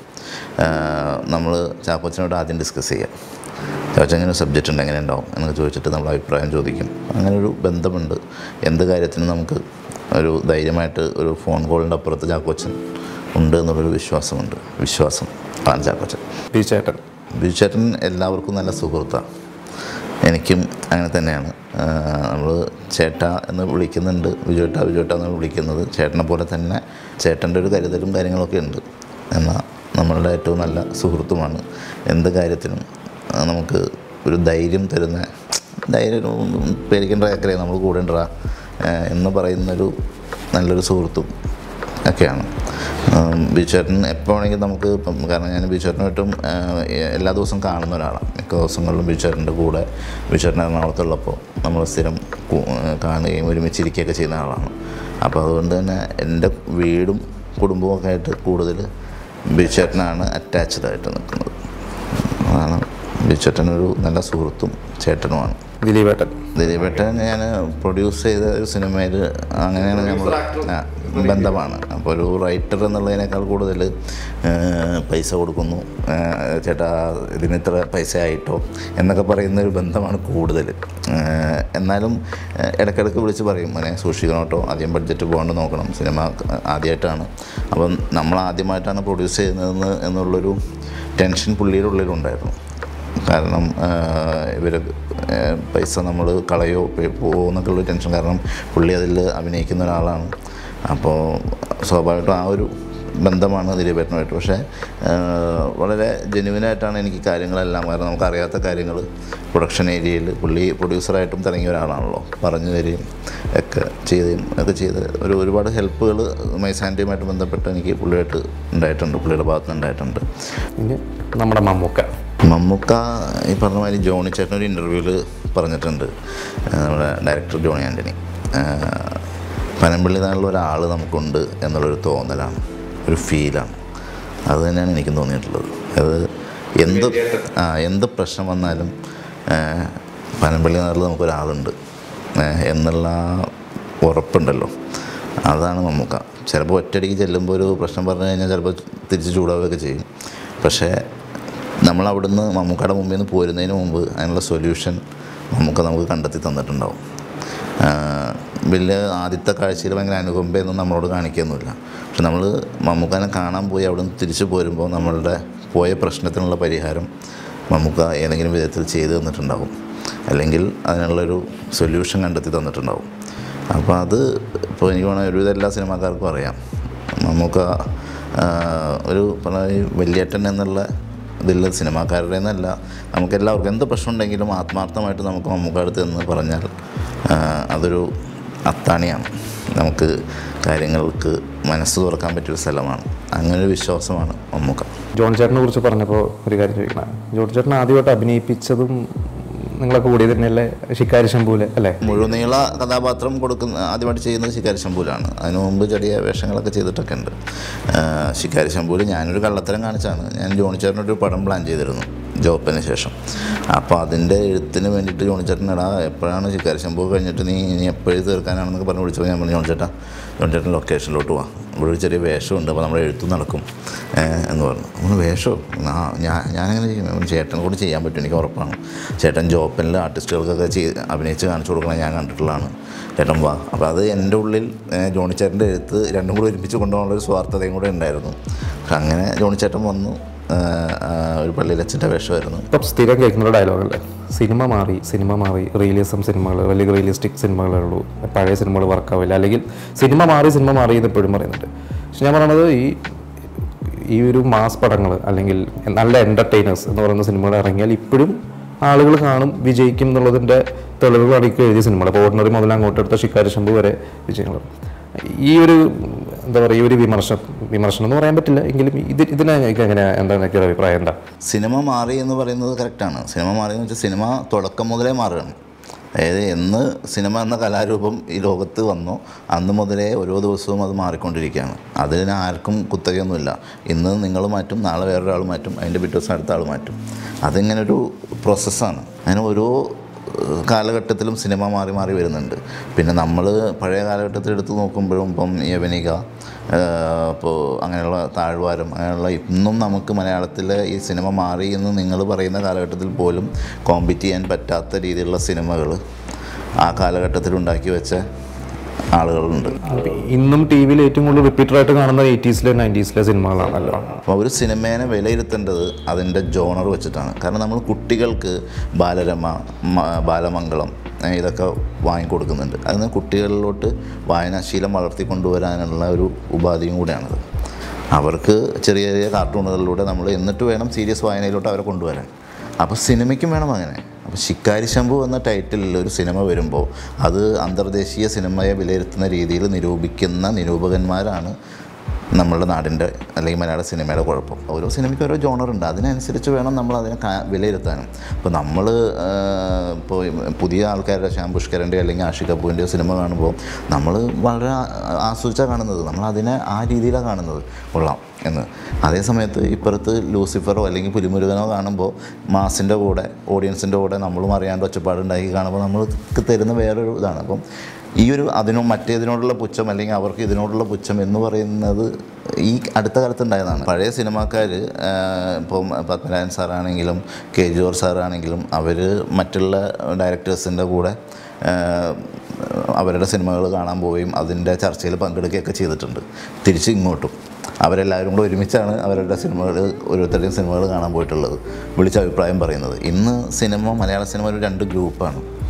A: നമ്മൾ ചാക്കോച്ചനോട് ആദ്യം ഡിസ്കസ് ചെയ്യാം ചാക്കോച്ചൻ ഇങ്ങനെ സബ്ജക്റ്റ് ഉണ്ട് എങ്ങനെ ഉണ്ടാവും എന്നൊക്കെ ചോദിച്ചിട്ട് നമ്മൾ അഭിപ്രായം ചോദിക്കും അങ്ങനെ ഒരു ബന്ധമുണ്ട് എന്ത് കാര്യത്തിനും നമുക്ക് ഒരു ധൈര്യമായിട്ട് ഒരു ഫോൺ കോളിൻ്റെ അപ്പുറത്ത് ചാക്കോച്ചൻ ഉണ്ട് എന്നുള്ളൊരു വിശ്വാസമുണ്ട് വിശ്വാസം ആണ് ചാക്കോച്ചൻ
B: ബി ചേട്ടൻ
A: ബിജുചേട്ടൻ എല്ലാവർക്കും നല്ല സുഹൃത്താണ് എനിക്കും അങ്ങനെ തന്നെയാണ് നമ്മൾ ചേട്ട എന്ന് വിളിക്കുന്നുണ്ട് ബിജുവേട്ട ബിജുവേട്ട എന്ന് വിളിക്കുന്നത് ചേട്ടനെ പോലെ തന്നെ ചേട്ടൻ്റെ ഒരു കരുതലും കാര്യങ്ങളൊക്കെ ഉണ്ട് എന്നാൽ നമ്മളുടെ ഏറ്റവും നല്ല സുഹൃത്തുമാണ് എന്ത് കാര്യത്തിനും ആ, നമുക്ക് ഒരു ധൈര്യം തരുന്ന ധൈര്യം പേടിക്കേണ്ട അക്കരെ നമ്മൾ കൂടെ ഉണ്ടാ എന്ന് പറയുന്നൊരു നല്ലൊരു സുഹൃത്തും ഒക്കെയാണ് ബിച്ചേട്ടൻ എപ്പോൾ വേണമെങ്കിലും നമുക്ക് ഇപ്പം കാരണം ഞാൻ ബിച്ചേട്ടനായിട്ടും എല്ലാ ദിവസവും കാണുന്ന ഒരാളാണ് മിക്ക ദിവസങ്ങളിലും ബിച്ചേട്ടൻ്റെ കൂടെ ബിച്ചേട്ടൻ എറണാകുളത്തുള്ളപ്പോൾ നമ്മൾ സ്ഥിരം കു- കാണുകയും ഒരുമിച്ചിരിക്കുകയൊക്കെ ചെയ്യുന്ന ആളാണ് അപ്പോൾ അതുകൊണ്ട് തന്നെ എൻ്റെ വീടും കുടുംബവും ഒക്കെ ആയിട്ട് കൂടുതൽ ബിച്ചേട്ടനാണ് അറ്റാച്ച്ഡ് ആയിട്ട് നിൽക്കുന്നത് അതാണ് ബിച്ചേട്ടനൊരു നല്ല സുഹൃത്തും ചേട്ടനുമാണ്
B: ദിലീപേട്ടൻ
A: ദിലീപേട്ടൻ ഞാൻ പ്രൊഡ്യൂസ് ചെയ്ത ഒരു സിനിമയിൽ അങ്ങനെയാണ് നമ്മൾ ആ, ബന്ധമാണ് അപ്പോൾ ഒരു റൈറ്റർ എന്നുള്ളതിനേക്കാൾ കൂടുതൽ പൈസ കൊടുക്കുന്നു ആ, ചേട്ടാ ഇതിന് ഇത്ര പൈസ ആയിട്ടോ എന്നൊക്കെ പറയുന്ന ഒരു ബന്ധമാണ് കൂടുതൽ ആ, എന്നാലും ആ, ഇടയ്ക്കിടയ്ക്ക് വിളിച്ച് പറയും മോനെ സൂക്ഷിക്കണം കേട്ടോ അധികം ബഡ്ജറ്റ് പോകാണ്ട് നോക്കണം സിനിമ ആദ്യമായിട്ടാണ് അപ്പം നമ്മൾ ആദ്യമായിട്ടാണ് പ്രൊഡ്യൂസ് ചെയ്യുന്നതെന്ന് എന്നുള്ളൊരു ടെൻഷൻ പുള്ളിയുടെ ഉള്ളിലുണ്ടായിരുന്നു കാരണം ഇവർ പൈസ നമ്മൾ കളയോ പോകുമോ എന്നൊക്കെയുള്ള ടെൻഷൻ കാരണം പുള്ളി അതിൽ അഭിനയിക്കുന്ന ഒരാളാണ് അപ്പോൾ സ്വാഭാവികമായിട്ടും ആ ഒരു ബന്ധമാണ് ദിലീപേട്ടനുമായിട്ട് പക്ഷേ ആ, വളരെ ജെനുവിനായിട്ടാണ് എനിക്ക് കാര്യങ്ങളെല്ലാം കാരണം നമുക്കറിയാത്ത കാര്യങ്ങൾ പ്രൊഡക്ഷൻ ഏരിയയിൽ പുള്ളി പ്രൊഡ്യൂസറായിട്ടും തുടങ്ങിയ ഒരാളാണല്ലോ പറഞ്ഞു തരികയും ഒക്കെ ചെയ്യുകയും ഒക്കെ ചെയ്ത് ഒരു ഒരുപാട് ഹെൽപ്പുകൾ മൈസാൻറ്റിയുമായിട്ട് ബന്ധപ്പെട്ട് എനിക്ക് പുള്ളിയായിട്ട് ഉണ്ടായിട്ടുണ്ട് പുള്ളിയുടെ ഭാഗത്ത് നിന്ന് ഉണ്ടായിട്ടുണ്ട്
B: പിന്നെ നമ്മുടെ മമ്മൂക്ക
A: മമ്മൂക്ക ഈ പറഞ്ഞ മാതിരി ജോണി ചേട്ടൻ ഒരു ഇൻ്റർവ്യൂവിൽ പറഞ്ഞിട്ടുണ്ട് ആ, നമ്മുടെ ഡയറക്ടർ ജോണി ആൻ്റണി ആ, പനമ്പള്ളി എന്നുള്ള ഒരാൾ നമുക്കുണ്ട് എന്നുള്ളൊരു തോന്നലാണ് ഒരു ഫീലാണ് അത് തന്നെയാണ് എനിക്കും തോന്നിയിട്ടുള്ളത് അത് എന്ത് ആ എന്ത് പ്രശ്നം വന്നാലും ആ, പനമ്പള്ളി എന്നുള്ള നമുക്കൊരാളുണ്ട് ആ, എന്നുള്ള ആ ഉറപ്പുണ്ടല്ലോ അതാണ് മമ്മൂക്ക ചിലപ്പോൾ ഒറ്റയടിക്ക് ചെല്ലുമ്പോൾ ഒരു പ്രശ്നം പറഞ്ഞു കഴിഞ്ഞാൽ ചിലപ്പോൾ തിരിച്ച് ചൂടാവുകയൊക്കെ ചെയ്യും പക്ഷേ നമ്മൾ അവിടുന്ന് മമ്മൂക്കയുടെ മുമ്പിൽ നിന്ന് പോരുന്നതിന് മുമ്പ് അതിനുള്ള സൊല്യൂഷൻ നമുക്ക് നമുക്ക് കണ്ടെത്തി തന്നിട്ടുണ്ടാവും ആഹ് വലിയ ആദ്യത്തെ കാഴ്ചയിൽ ഭയങ്കര അനുകമ്പയൊന്നും നമ്മളോട് കാണിക്കുകയൊന്നുമില്ല പക്ഷെ നമ്മൾ മമ്മൂക്കാനെ കാണാൻ പോയി അവിടുന്ന് തിരിച്ചു പോരുമ്പോൾ നമ്മളുടെ പോയ പ്രശ്നത്തിനുള്ള പരിഹാരം മമ്മൂക്ക ഏതെങ്കിലും വിധത്തിൽ ചെയ്തു തന്നിട്ടുണ്ടാവും അല്ലെങ്കിൽ അതിനുള്ളൊരു സൊല്യൂഷൻ കണ്ടെത്തി തന്നിട്ടുണ്ടാവും അപ്പോൾ അത് ഇപ്പോൾ എനിക്ക് വേണമെങ്കിൽ ഒരുവിധം എല്ലാ സിനിമാക്കാർക്കും അറിയാം മമ്മൂക്ക ആഹ് ഒരു പറഞ്ഞ ഈ വല്യേട്ടൻ എന്നുള്ള ഇതിൽ സിനിമാക്കാരുടെ എന്നല്ല നമുക്ക് എല്ലാവർക്കും എന്ത് പ്രശ്നം ഉണ്ടെങ്കിലും ആത്മാർത്ഥമായിട്ട് നമുക്ക് മമ്മൂക്ക അടുത്ത് എന്ന് പറഞ്ഞാൽ ആഹ് അതൊരു അത്താണിയാണ് നമുക്ക് കാര്യങ്ങൾക്ക് മനസ്സ് തുറക്കാൻ പറ്റിയൊരു സ്ഥലമാണ് അങ്ങനെ ഒരു വിശ്വാസമാണ് മമ്മൂക്ക
B: ജോൺ ചേട്ടനെ കുറിച്ച് പറഞ്ഞപ്പോൾ ഒരു കാര്യം ചോദിക്കണം ജോൺ ചേട്ടൻ ആദ്യമായിട്ട് അഭിനയിപ്പിച്ചതും നിങ്ങളൊക്കെ കൂടി തന്നെയല്ലേ ശിക്കാരി ശംഭൂലെ അല്ലേ
A: മുഴുനീള കഥാപാത്രം കൊടുക്കുന്ന ആദ്യമായിട്ട് ചെയ്യുന്നത് ശിക്കാരി ശംഭൂലാണ് അതിനു മുമ്പ് ചെറിയ വേഷങ്ങളൊക്കെ ചെയ്തിട്ടൊക്കെ ഉണ്ട് ആഹ് ശിക്കാരി ശംഭൂല് ഞാനൊരു കള്ളത്തരം കാണിച്ചാണ് ഞാൻ ജോണിച്ചേട്ടനൊരു പടം പ്ലാൻ ചെയ്തിരുന്നു ജോപ്പിന് ശേഷം അപ്പോൾ അതിൻ്റെ എഴുത്തിന് വേണ്ടിയിട്ട് ജോണിച്ചേട്ടൻ എടാ എപ്പോഴാണ് ശിക്കാരി ശംഭൂ കഴിഞ്ഞിട്ട് നീ ഇനി എപ്പോഴും തീർക്കാനാണെന്നൊക്കെ പറഞ്ഞ് വിളിച്ചപ്പോൾ ഞാൻ പറഞ്ഞു ജോണിച്ചേട്ടാ ജോണിച്ചേട്ടൻ ലൊക്കേഷനിലോട്ട് പോവാം ഇവിടെ ഒരു ചെറിയ വേഷമുണ്ട് അപ്പോൾ നമ്മുടെ എഴുത്തും നടക്കും ഏഹ് എന്ന് പറഞ്ഞു നമ്മൾ വേഷമോ ആ, ഞാൻ ഞാനങ്ങനെ ചെയ്യും അവൻ ചേട്ടൻ കൂടി ചെയ്യാൻ പറ്റും എനിക്ക് ഉറപ്പാണ് ചേട്ടൻ ജോപ്പനിൽ ആർട്ടിസ്റ്റുകൾക്കൊക്കെ ചെയ്ത് അഭിനയിച്ച് കാണിച്ചു കൊടുക്കണം ഞാൻ കണ്ടിട്ടുള്ളതാണ് ചേട്ടൻ വാ അപ്പോൾ അത് എൻ്റെ ഉള്ളിൽ ഏഹ്, ജോണിച്ചേട്ടൻ്റെ എഴുത്ത് രണ്ടും കൂടി ഒരുമിച്ച് കൊണ്ടുപോകാനുള്ള ഒരു സ്വാർത്ഥതയും കൂടെ ഉണ്ടായിരുന്നു പക്ഷെ അങ്ങനെ ജോണിച്ചേട്ടൻ വന്നു ഏഹ്, ആ, ഒരു പള്ളിയിലച്ഛൻ്റെ വേഷമായിരുന്നു
B: ഇപ്പം സ്ഥിരം കേൾക്കുന്ന ഡയലോഗല്ലേ സിനിമ മാറി സിനിമ മാറി റിയലിസം സിനിമകൾ വലിയ റിയലിസ്റ്റിക് സിനിമകളേ ഉള്ളൂ പഴയ സിനിമകൾ വർക്കാവില്ല അല്ലെങ്കിൽ സിനിമ മാറി സിനിമ മാറി എന്ന് എപ്പോഴും പറയുന്നുണ്ട് പക്ഷെ ഞാൻ പറയണത് ഈ ഈ ഒരു മാസ് പടങ്ങൾ അല്ലെങ്കിൽ നല്ല എൻ്റർടൈനേഴ്സ് എന്ന് പറയുന്ന സിനിമകൾ ഇറങ്ങിയാൽ ഇപ്പോഴും ആളുകൾ കാണും വിജയിക്കും എന്നുള്ളതിൻ്റെ തെളിവുകളാണ് ഈ എഴുതിയ സിനിമകൾ അപ്പോൾ ഓർഡിനറി മുതൽ അങ്ങോട്ട് എടുത്ത ശിക്കാരി ശംഭു വരെ വിജയങ്ങൾ ഈ ഒരു എന്താ പറയുക ഈ ഒരു വിമർശനം വിമർശനം എന്ന് പറയാൻ പറ്റില്ല എങ്കിലും ഇത് ഇതിനെ എങ്ങനെ എന്താണ് എനിക്ക് ഒരു അഭിപ്രായം എന്താ
A: സിനിമ മാറി എന്ന് പറയുന്നത് കറക്റ്റാണ് സിനിമ മാറി എന്ന് വെച്ചാൽ സിനിമ തുടക്കം മുതലേ മാറുകയാണ് അതായത് എന്ന് സിനിമ എന്ന കലാരൂപം ഈ ലോകത്ത് വന്നോ അന്ന് മുതലേ ഓരോ ദിവസവും അത് മാറിക്കൊണ്ടിരിക്കുകയാണ് അതിന് ആർക്കും കുത്തകയൊന്നുമില്ല ഇന്ന് നിങ്ങൾ മാറ്റും നാളെ വേറൊരാൾ മാറ്റും അതിൻ്റെ പിറ്റേ ദിവസം അടുത്ത ആൾ മാറ്റും അതിങ്ങനെ ഒരു പ്രോസസ്സാണ് അങ്ങനെ ഓരോ ഏഹ്, കാലഘട്ടത്തിലും സിനിമ മാറി മാറി വരുന്നുണ്ട് പിന്നെ നമ്മൾ പഴയ കാലഘട്ടത്തിൽ എടുത്ത് നോക്കുമ്പോഴും ഇപ്പം യവനിക ഇപ്പോൾ അങ്ങനെയുള്ള താഴ്വാരം അങ്ങനെയുള്ള ഇന്നും നമുക്ക് മലയാളത്തിലെ ഈ സിനിമ മാറി എന്ന് നിങ്ങൾ പറയുന്ന കാലഘട്ടത്തിൽ പോലും കോമ്പീറ്റ് ചെയ്യാൻ പറ്റാത്ത രീതിയിലുള്ള സിനിമകൾ ആ കാലഘട്ടത്തിൽ ഉണ്ടാക്കി വെച്ച ആളുകളുണ്ട്
B: ഇന്നും ടി വിയിൽ ഏറ്റവും കൂടുതൽ റിപ്പീറ്റഡ് ആയിട്ട് കാണുന്ന എയ്റ്റീസിലെ നയൻറ്റീസിലെ സിനിമകളാണല്ലോ
A: അപ്പോൾ ഒരു സിനിമേനെ വിലയിരുത്തേണ്ടത് അതിൻ്റെ ജോണർ വെച്ചിട്ടാണ് കാരണം നമ്മൾ കുട്ടികൾക്ക് ബാലരമ മ- ബാലമംഗളം ഏ, ഇതൊക്കെ വാങ്ങിക്കൊടുക്കുന്നുണ്ട് അതിന് കുട്ടികളിലോട്ട് വായനാശീലം വളർത്തിക്കൊണ്ടുവരാനുള്ള ഒരു ഉപാധിയും കൂടെയാണത് അവർക്ക് ചെറിയ ചെറിയ കാർട്ടൂണുകളിലൂടെ നമ്മൾ എന്നിട്ട് വേണം സീരിയസ് വായനയിലോട്ട് അവരെ കൊണ്ടുവരാൻ അപ്പോൾ സിനിമയ്ക്കും വേണം അങ്ങനെ അപ്പോൾ ശിക്കാരി ശംഭു എന്ന ടൈറ്റിലിൽ ഒരു സിനിമ വരുമ്പോൾ അത് അന്തർദേശീയ സിനിമയെ വിലയിരുത്തുന്ന രീതിയിൽ നിരൂപിക്കുന്ന നിരൂപകന്മാരാണ് നമ്മളുടെ നാടിൻ്റെ അല്ലെങ്കിൽ മലയാള സിനിമയുടെ കുഴപ്പം ഓരോ സിനിമയ്ക്ക് ഓരോ ജോണറുണ്ട് അതിനനുസരിച്ച് വേണം നമ്മൾ അതിനെ കാ- വിലയിരുത്താനും ഇപ്പോൾ നമ്മൾ ഇപ്പോൾ പുതിയ ആൾക്കാരുടെ ശ്യാം പുഷ്കരൻ്റെ അല്ലെങ്കിൽ ആഷിക് കപൂറിൻ്റെയോ സിനിമ കാണുമ്പോൾ നമ്മൾ വളരെ ആ- ആസ്വദിച്ചാണ് കാണുന്നത് നമ്മൾ അതിനെ ആ രീതിയിലാണ് കാണുന്നത് കൊള്ളാം എന്ന് അതേ സമയത്ത് ഇപ്പുറത്ത് ലൂസിഫറോ അല്ലെങ്കിൽ പുലിമുരുകനോ കാണുമ്പോൾ മാസിൻ്റെ കൂടെ ഓഡിയൻസിൻ്റെ കൂടെ നമ്മളും അറിയാണ്ട് ഒച്ചപ്പാടുണ്ടാക്കി കാണുമ്പോൾ നമ്മൾക്ക് തരുന്ന വേറൊരു ഇതാണ് അപ്പം ഈ ഒരു അതിനോ മറ്റേതിനോടുള്ള പുച്ഛം അല്ലെങ്കിൽ അവർക്ക് ഇതിനോടുള്ള പുച്ഛം എന്ന് പറയുന്നത് ഈ അടുത്ത കാലത്ത് ഉണ്ടായതാണ് പഴയ സിനിമാക്കാർ ഇപ്പം പത്മനാഭൻ സാറാണെങ്കിലും കെ ജോർ സാറാണെങ്കിലും അവർ മറ്റുള്ള ഡയറക്ടേഴ്സിൻ്റെ കൂടെ ആ, അവരുടെ സിനിമകൾ കാണാൻ പോവുകയും അതിൻ്റെ ചർച്ചയിൽ പങ്കെടുക്കുകയൊക്കെ ചെയ്തിട്ടുണ്ട് തിരിച്ച് ഇങ്ങോട്ടും അവരെല്ലാവരും കൂടെ ഒരുമിച്ചാണ് അവരുടെ സിനിമകൾ ഓരോരുത്തരുടെയും സിനിമകൾ കാണാൻ പോയിട്ടുള്ളത് വിളിച്ച അഭിപ്രായം പറയുന്നത് ഇന്ന് സിനിമ മലയാള സിനിമ ഒരു രണ്ട് ഗ്രൂപ്പാണ്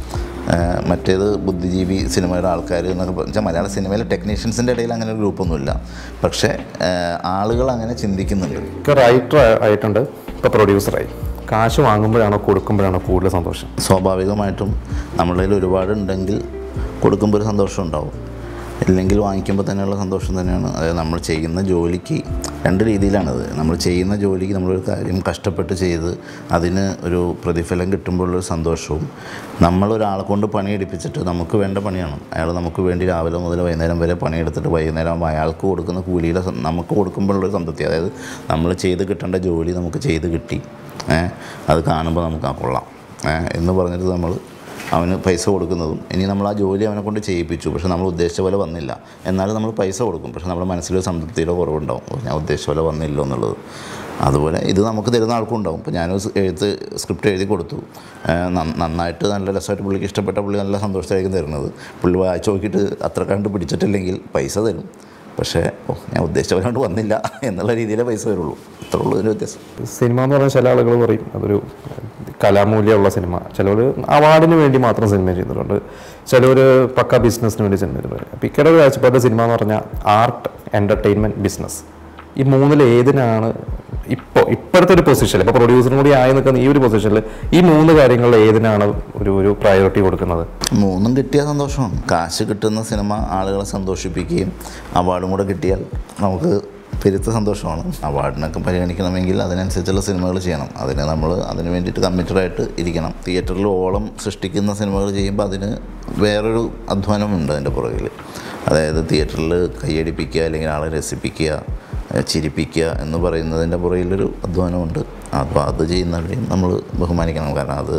A: ആ, മറ്റേത് ബുദ്ധിജീവി സിനിമയുടെ ആൾക്കാർ എന്നൊക്കെ വെച്ചാൽ മലയാള സിനിമയിലെ ടെക്നീഷ്യൻസിൻ്റെ ഇടയിൽ അങ്ങനെ ഒരു ഗ്രൂപ്പൊന്നുമില്ല പക്ഷേ ആ, ആളുകൾ അങ്ങനെ ചിന്തിക്കുന്നുണ്ട്
B: ഒക്കെ റൈറ്റർ ആയിട്ടുണ്ട് ഇപ്പോൾ പ്രൊഡ്യൂസറായി കാശ് വാങ്ങുമ്പോഴാണോ കൊടുക്കുമ്പോഴാണോ കൂടുതൽ സന്തോഷം
A: സ്വാഭാവികമായിട്ടും നമ്മളുടെ കയ്യിൽ ഒരുപാട് ഉണ്ടെങ്കിൽ കൊടുക്കുമ്പോൾ ഒരു സന്തോഷം ഉണ്ടാവും ഇല്ലെങ്കിൽ വാങ്ങിക്കുമ്പോൾ തന്നെയുള്ള സന്തോഷം തന്നെയാണ് അതായത് നമ്മൾ ചെയ്യുന്ന ജോലിക്ക് രണ്ട് രീതിയിലാണത് നമ്മൾ ചെയ്യുന്ന ജോലിക്ക് നമ്മളൊരു കാര്യം കഷ്ടപ്പെട്ട് ചെയ്ത് അതിന് ഒരു പ്രതിഫലം കിട്ടുമ്പോഴുള്ളൊരു സന്തോഷവും നമ്മളൊരാളെ കൊണ്ട് പണിയെടുപ്പിച്ചിട്ട് നമുക്ക് വേണ്ട പണിയാണ് അയാൾ നമുക്ക് വേണ്ടി രാവിലെ മുതൽ വൈകുന്നേരം വരെ പണിയെടുത്തിട്ട് വൈകുന്നേരം ആകുമ്പോൾ അയാൾക്ക് കൊടുക്കുന്ന കൂലിയുടെ സം- നമുക്ക് കൊടുക്കുമ്പോഴുള്ളൊരു സംതൃപ്തി അതായത് നമ്മൾ ചെയ്ത് കിട്ടേണ്ട ജോലി നമുക്ക് ചെയ്ത് കിട്ടി ഏ, അത് കാണുമ്പോൾ നമുക്ക് ആ കൊള്ളാം ഏ, എന്ന് പറഞ്ഞിട്ട് നമ്മൾ അവന് പൈസ കൊടുക്കുന്നതും ഇനി നമ്മൾ ആ ജോലി അവനെ കൊണ്ട് ചെയ്യിപ്പിച്ചു പക്ഷെ നമ്മൾ ഉദ്ദേശിച്ച പോലെ വന്നില്ല എന്നാലും നമ്മൾ പൈസ കൊടുക്കും പക്ഷെ നമ്മുടെ മനസ്സിലൊരു സംതൃപ്തിയുടെ കുറവുണ്ടാവും ഓ, ഞാൻ ഉദ്ദേശിച്ച പോലെ വന്നില്ലോ എന്നുള്ളത് അതുപോലെ ഇത് നമുക്ക് തരുന്ന ആൾക്കും ഉണ്ടാവും ഇപ്പോൾ ഞാനൊരു സ് എഴുത്ത് സ്ക്രിപ്റ്റ് എഴുതി കൊടുത്തു ഏ, നന്ന- നന്നായിട്ട് നല്ല രസമായിട്ട് പുള്ളിക്ക് ഇഷ്ടപ്പെട്ട പുള്ളി നല്ല സന്തോഷത്തായിരിക്കും തരുന്നത് പുള്ളി വായിച്ച് നോക്കിയിട്ട് അത്ര കണ്ട് പിടിച്ചിട്ടില്ലെങ്കിൽ പൈസ തരും പക്ഷേ ഓ ഞാൻ ഉദ്ദേശിച്ച പോലെ കൊണ്ട് വന്നില്ല എന്നുള്ള രീതിയിലേ പൈസ വരുള്ളൂ ഇത്രേ ഉള്ളൂ ഇതിൻ്റെ വ്യത്യാസം
B: സിനിമ എന്ന് പറഞ്ഞാൽ ചില ആളുകൾ പറയും അതൊരു കലാമൂല്യമുള്ള സിനിമ ചിലവർ അവാർഡിന് വേണ്ടി മാത്രം സിനിമ ചെയ്തിട്ടുണ്ട് ചിലവർ പക്ക ബിസിനസ്സിന് വേണ്ടി സിനിമ ചെയ്തിട്ടുണ്ട് അപ്പോൾ ഇക്കടെ ഒരു കാഴ്ചപ്പാട് സിനിമ എന്ന് പറഞ്ഞാൽ ആർട്ട് എൻ്റർടൈൻമെൻറ്റ് ബിസിനസ് ഈ മൂന്നിൽ ഏതിനാണ് ഇപ്പോൾ ഇപ്പോഴത്തെ ഒരു പൊസിഷനിൽ ഇപ്പോൾ പ്രൊഡ്യൂസറും കൂടി ആയി നിൽക്കുന്ന ഈ ഒരു പൊസിഷനിൽ ഈ മൂന്ന് കാര്യങ്ങളിൽ ഏതിനാണ് ഒരു ഒരു പ്രയോറിറ്റി കൊടുക്കുന്നത്
A: മൂന്നും കിട്ടിയ സന്തോഷമാണ് കാശ് കിട്ടുന്ന സിനിമ ആളുകളെ സന്തോഷിപ്പിക്കുകയും അവാർഡും കൂടെ കിട്ടിയാൽ നമുക്ക് പെരുത്ത സന്തോഷമാണ് അവാർഡിനൊക്കെ പരിഗണിക്കണമെങ്കിൽ അതിനനുസരിച്ചുള്ള സിനിമകൾ ചെയ്യണം അതിന് നമ്മൾ അതിന് വേണ്ടിയിട്ട് കമ്മിറ്റഡ് ആയിട്ട് ഇരിക്കണം തിയേറ്ററിൽ ഓളം സൃഷ്ടിക്കുന്ന സിനിമകൾ ചെയ്യുമ്പോൾ അതിന് വേറൊരു അധ്വാനമുണ്ട് അതിൻ്റെ പുറകിൽ അതായത് തിയേറ്ററിൽ കൈയടിപ്പിക്കുക അല്ലെങ്കിൽ ആളെ രസിപ്പിക്കുക ഏഹ് ചിരിപ്പിക്കുക എന്ന് പറയുന്നതിൻ്റെ പുറകിലൊരു അധ്വാനമുണ്ട് അപ്പോൾ അത് ചെയ്യുന്നവരെയും നമ്മൾ ബഹുമാനിക്കണം കാരണം അത്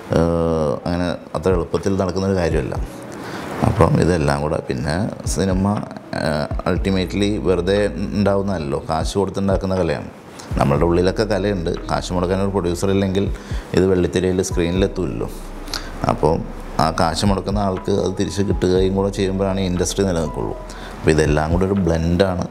A: ഏഹ് അങ്ങനെ അത്ര എളുപ്പത്തിൽ നടക്കുന്നൊരു കാര്യമല്ല അപ്പം ഇതെല്ലാം കൂടെ പിന്നെ സിനിമ അൾട്ടിമേറ്റ്ലി വെറുതെ ഉണ്ടാവുന്നതല്ലോ കാശ് കൊടുത്തുണ്ടാക്കുന്ന കലയാണ് നമ്മളുടെ ഉള്ളിലൊക്കെ കലയുണ്ട് കാശ് മുടക്കാൻ ഒരു പ്രൊഡ്യൂസർ ഇല്ലെങ്കിൽ ഇത് വെള്ളിത്തിരയിൽ സ്ക്രീനിലെത്തുമല്ലോ അപ്പോൾ ആ കാശ് മുടക്കുന്ന ആൾക്ക് അത് തിരിച്ച് കിട്ടുകയും കൂടെ ചെയ്യുമ്പോഴാണ് ഈ ഇൻഡസ്ട്രി നിലനിൽക്കുള്ളൂ അപ്പോൾ ഇതെല്ലാം കൂടെ ഒരു ബ്ലെൻഡാണ്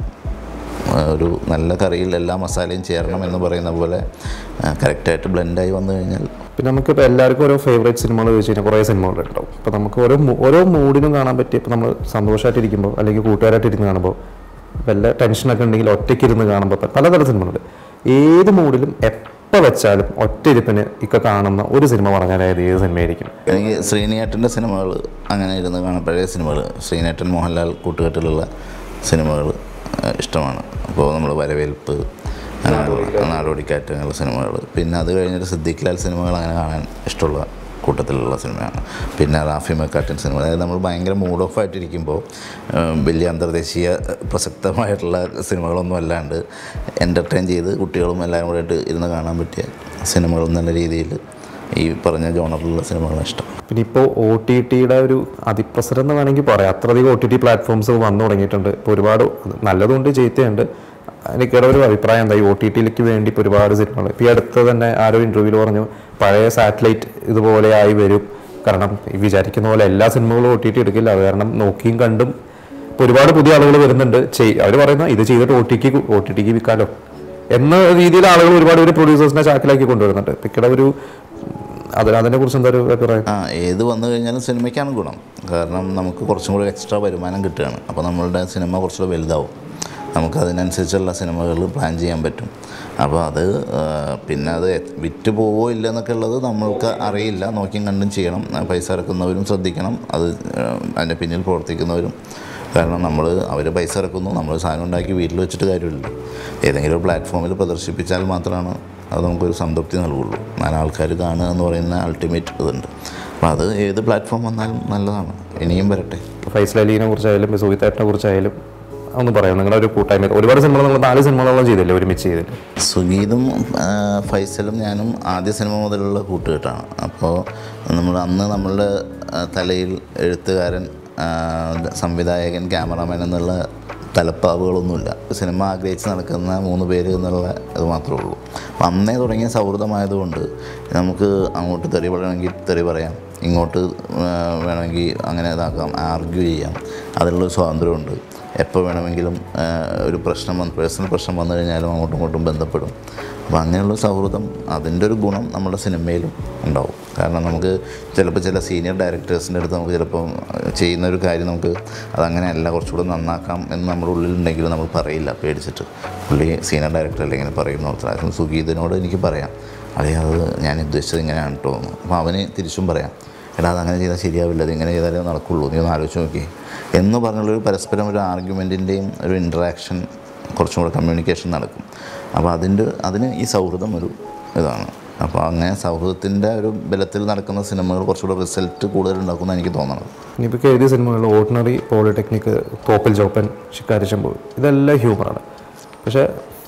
A: ഒരു നല്ല കറിയിൽ എല്ലാ മസാലയും ചേരണം എന്ന് പറയുന്ന പോലെ കറക്റ്റായിട്ട് ബ്ലെൻഡായി വന്നു കഴിഞ്ഞാൽ
B: പിന്നെ നമുക്കിപ്പോൾ എല്ലാവർക്കും ഓരോ ഫേവറേറ്റ് സിനിമകൾ ചോദിച്ചു കഴിഞ്ഞാൽ കുറേ സിനിമകൾ ഉണ്ടാവും അപ്പോൾ നമുക്ക് ഓരോ മൂ- ഓരോ മൂഡിനും കാണാൻ പറ്റിയ ഇപ്പോൾ നമ്മൾ സന്തോഷമായിട്ടിരിക്കുമ്പോൾ അല്ലെങ്കിൽ കൂട്ടുകാരായിട്ട് ഇരുന്ന് കാണുമ്പോൾ വല്ല ടെൻഷനൊക്കെ ഉണ്ടെങ്കിൽ ഒറ്റയ്ക്ക് ഇരുന്ന് കാണുമ്പോൾ പലതരം സിനിമകളുണ്ട് ഏത് മൂഡിലും എപ്പോൾ വെച്ചാലും ഒറ്റ ഇരിപ്പിന് ഇക്ക കാണുന്ന ഒരു സിനിമ പറഞ്ഞാൽ അത് ഏത് സിനിമയായിരിക്കും
A: എനിക്ക് ശ്രീനേട്ടൻ്റെ സിനിമകൾ അങ്ങനെ ഇരുന്ന് കാണാൻ പഴയ സിനിമകൾ ശ്രീനേട്ടൻ മോഹൻലാൽ കൂട്ടുകെട്ടിലുള്ള സിനിമകൾ ഇഷ്ടമാണ് അപ്പോൾ നമ്മൾ വരവേൽപ്പ് അങ്ങനെയുള്ള നാടോടിക്കാറ്റ് അങ്ങനെയുള്ള സിനിമകൾ പിന്നെ അത് കഴിഞ്ഞിട്ട് സിദ്ദിഖ് ലാൽ സിനിമകൾ അങ്ങനെ കാണാൻ ഇഷ്ടമുള്ള കൂട്ടത്തിലുള്ള സിനിമയാണ് പിന്നെ റാഫി മെക്കാട്ടിൻ സിനിമ അതായത് നമ്മൾ ഭയങ്കര മൂഡ് ഓഫ് ആയിട്ടിരിക്കുമ്പോൾ ഏഹ്, വലിയ അന്തർദേശീയ പ്രസക്തമായിട്ടുള്ള സിനിമകളൊന്നും അല്ലാണ്ട് എൻ്റർടൈൻ ചെയ്ത് കുട്ടികളും എല്ലാവരും കൂടെ ആയിട്ട് ഇരുന്ന് കാണാൻ പറ്റിയ സിനിമകൾ നല്ല രീതിയിൽ ഈ പറഞ്ഞ ജോണറിലുള്ള സിനിമകളാണ് ഇഷ്ടം
B: പിന്നെ ഇപ്പോൾ ഒ ടി ടിയുടെ ഒരു അതിപ്രസരം എന്ന് വേണമെങ്കിൽ പറയാം അത്രയധികം ഒ ടി ടി പ്ലാറ്റ്ഫോംസ് വന്നു തുടങ്ങിയിട്ടുണ്ട് ഇപ്പോൾ ഒരുപാട് നല്ലതുണ്ട് ചീത്തയുണ്ട് എനിക്കിടെ ഒരു അഭിപ്രായം എന്താ ഈ ഒ ടി ടിയിലേക്ക് വേണ്ടി ഇപ്പോൾ ഒരുപാട് സിനിമകൾ ഇപ്പോൾ ഈ അടുത്ത് തന്നെ ആരോ ഇൻ്റർവ്യൂവിൽ പറഞ്ഞു പഴയ സാറ്റലൈറ്റ് ഇതുപോലെ ആയി വരും കാരണം ഈ വിചാരിക്കുന്ന പോലെ എല്ലാ സിനിമകളും ഒ ടി ടി എടുക്കില്ല അത് കാരണം നോക്കിയും കണ്ടും ഇപ്പോൾ ഒരുപാട് പുതിയ ആളുകൾ വരുന്നുണ്ട് ചെയ് അവർ പറയുന്ന ഇത് ചെയ്തിട്ട് ഒ ടിക്ക് ഒ ടി ടിക്ക് വിൽക്കാലോ എന്ന രീതിയിൽ ആളുകൾ ഒരുപാട് പേര് പ്രൊഡ്യൂസേഴ്സിനെ ചാക്കിലാക്കി കൊണ്ടുവരുന്നുണ്ട് ഇപ്പം ഇവിടെ ഒരു അതിന് അതിനെ കുറിച്ച് എന്താ ഒരു അഭിപ്രായം
A: ആ ഏത് വന്നു കഴിഞ്ഞാലും സിനിമയ്ക്കാണ് ഗുണം കാരണം നമുക്ക് കുറച്ചും കൂടി എക്സ്ട്രാ വരുമാനം കിട്ടുകയാണ് അപ്പോൾ നമ്മളുടെ സിനിമ കുറച്ചുകൂടെ വലുതാവും നമുക്ക് അതിനനുസരിച്ചുള്ള സിനിമകൾ പ്ലാൻ ചെയ്യാൻ പറ്റും അപ്പോൾ അത് ആ, പിന്നെ അത് വിറ്റ് പോവോ ഇല്ല എന്നൊക്കെ ഉള്ളത് നമ്മൾക്ക് അറിയില്ല നോക്കിയും കണ്ടും ചെയ്യണം ആ, പൈസ ഇറക്കുന്നവരും ശ്രദ്ധിക്കണം അത് ആ, അതിൻ്റെ പിന്നിൽ പ്രവർത്തിക്കുന്നവരും കാരണം നമ്മൾ അവർ പൈസ ഇറക്കുന്നു നമ്മൾ സാധനം ഉണ്ടാക്കി വീട്ടിൽ വെച്ചിട്ട് കാര്യമില്ല ഏതെങ്കിലും ഒരു പ്ലാറ്റ്ഫോമിൽ പ്രദർശിപ്പിച്ചാൽ മാത്രമാണ് അത് നമുക്കൊരു സംതൃപ്തി നൽകുള്ളൂ നാല് ആൾക്കാർ കാണുക എന്ന് പറയുന്ന അൾട്ടിമേറ്റ് ഇതുണ്ട് അപ്പോൾ അത് ഏത് പ്ലാറ്റ്ഫോം വന്നാലും നല്ലതാണ് ഇനിയും വരട്ടെ
B: ഫൈസൽ അലീനെ കുറിച്ചായാലും സുഹിത്തേട്ടനെ കുറിച്ചായാലും ഒന്ന് പറയാം നിങ്ങളുടെ ഒരു കൂട്ടായ്മ ഒരുപാട് സിനിമകൾ നിങ്ങൾ നാല് സിനിമകളോളം ചെയ്തില്ലേ ഒരുമിച്ച് ചെയ്തില്ലേ
A: സുഗീതും ആ, ഫൈസലും ഞാനും ആദ്യ സിനിമ മുതലുള്ള കൂട്ടുകെട്ടാണ് അപ്പോൾ നമ്മൾ അന്ന് നമ്മളുടെ ആ, തലയിൽ എഴുത്തുകാരൻ ആ, സംവിധായകൻ ക്യാമറാമാൻ എന്നുള്ള തലപ്പാവുകളൊന്നുമില്ല സിനിമ ആഗ്രഹിച്ച് നടക്കുന്ന മൂന്ന് പേര് എന്നുള്ള ഇത് മാത്രമേ ഉള്ളൂ അപ്പം അന്നേ തുടങ്ങിയ സൗഹൃദമായതുകൊണ്ട് നമുക്ക് അങ്ങോട്ട് തെറി പറയണമെങ്കിൽ തെറി പറയാം ഇങ്ങോട്ട് ആ, വേണമെങ്കിൽ അങ്ങനെ ഇതാക്കാം ആർഗ്യൂ ചെയ്യാം അതിനുള്ളൊരു സ്വാതന്ത്ര്യമുണ്ട് എപ്പോൾ വേണമെങ്കിലും ആ, ഒരു പ്രശ്നം വന്ന് പേഴ്സണൽ പ്രശ്നം വന്നു കഴിഞ്ഞാലും അങ്ങോട്ടും ഇങ്ങോട്ടും ബന്ധപ്പെടും അപ്പോൾ അങ്ങനെയുള്ള സൗഹൃദം അതിൻ്റെ ഒരു ഗുണം നമ്മുടെ സിനിമയിലും ഉണ്ടാവും കാരണം നമുക്ക് ചിലപ്പോൾ ചില സീനിയർ ഡയറക്ടേഴ്സിൻ്റെ അടുത്ത് നമുക്ക് ചിലപ്പോൾ ചെയ്യുന്ന ഒരു കാര്യം നമുക്ക് അതങ്ങനെയല്ല കുറച്ചുകൂടെ നന്നാക്കാം എന്ന് നമ്മുടെ ഉള്ളിലുണ്ടെങ്കിലും നമ്മൾ പറയില്ല പേടിച്ചിട്ട് പുള്ളി സീനിയർ ഡയറക്ടർ അല്ലെങ്കിൽ പറയുന്ന ഓർത്തരാശം സുഗീതനോട് എനിക്ക് പറയാം അതെ അത് ഞാൻ ഉദ്ദേശിച്ചത് ഇങ്ങനെയാണ് കേട്ടോ എന്ന്. അപ്പോൾ അവന് തിരിച്ചും പറയാം എടാ അത് അങ്ങനെ ചെയ്താൽ ശരിയാവില്ല അത് ഇങ്ങനെ ചെയ്താലേ നടക്കുള്ളൂ നീ ഒന്ന് ആലോചിച്ച് നോക്കി എന്ന് പറഞ്ഞുള്ളൊരു പരസ്പരം ഒരു ആർഗ്യുമെൻറ്റിൻ്റെയും ഒരു ഇൻട്രാക്ഷൻ കുറച്ചും കൂടെ കമ്മ്യൂണിക്കേഷൻ നടക്കും അപ്പോൾ അതിൻ്റെ അതിന് ഈ സൗഹൃദം ഒരു ഇതാണ് അപ്പോൾ അങ്ങനെ സൗഹൃദത്തിൻ്റെ ഒരു ബലത്തിൽ നടക്കുന്ന സിനിമകൾ കുറച്ചുകൂടെ റിസൾട്ട് കൂടുതൽ ഉണ്ടാക്കുമെന്ന് എനിക്ക് തോന്നണം
B: ഇനിയിപ്പോൾ എഴുതിയ സിനിമകളിൽ ഓർഡിനറി പോളിടെക്നിക് തോപ്പിൽ ജോപ്പൻ ശിക്കാരി ശംഭു ഇതെല്ലാം ഹ്യൂമറാണ് പക്ഷേ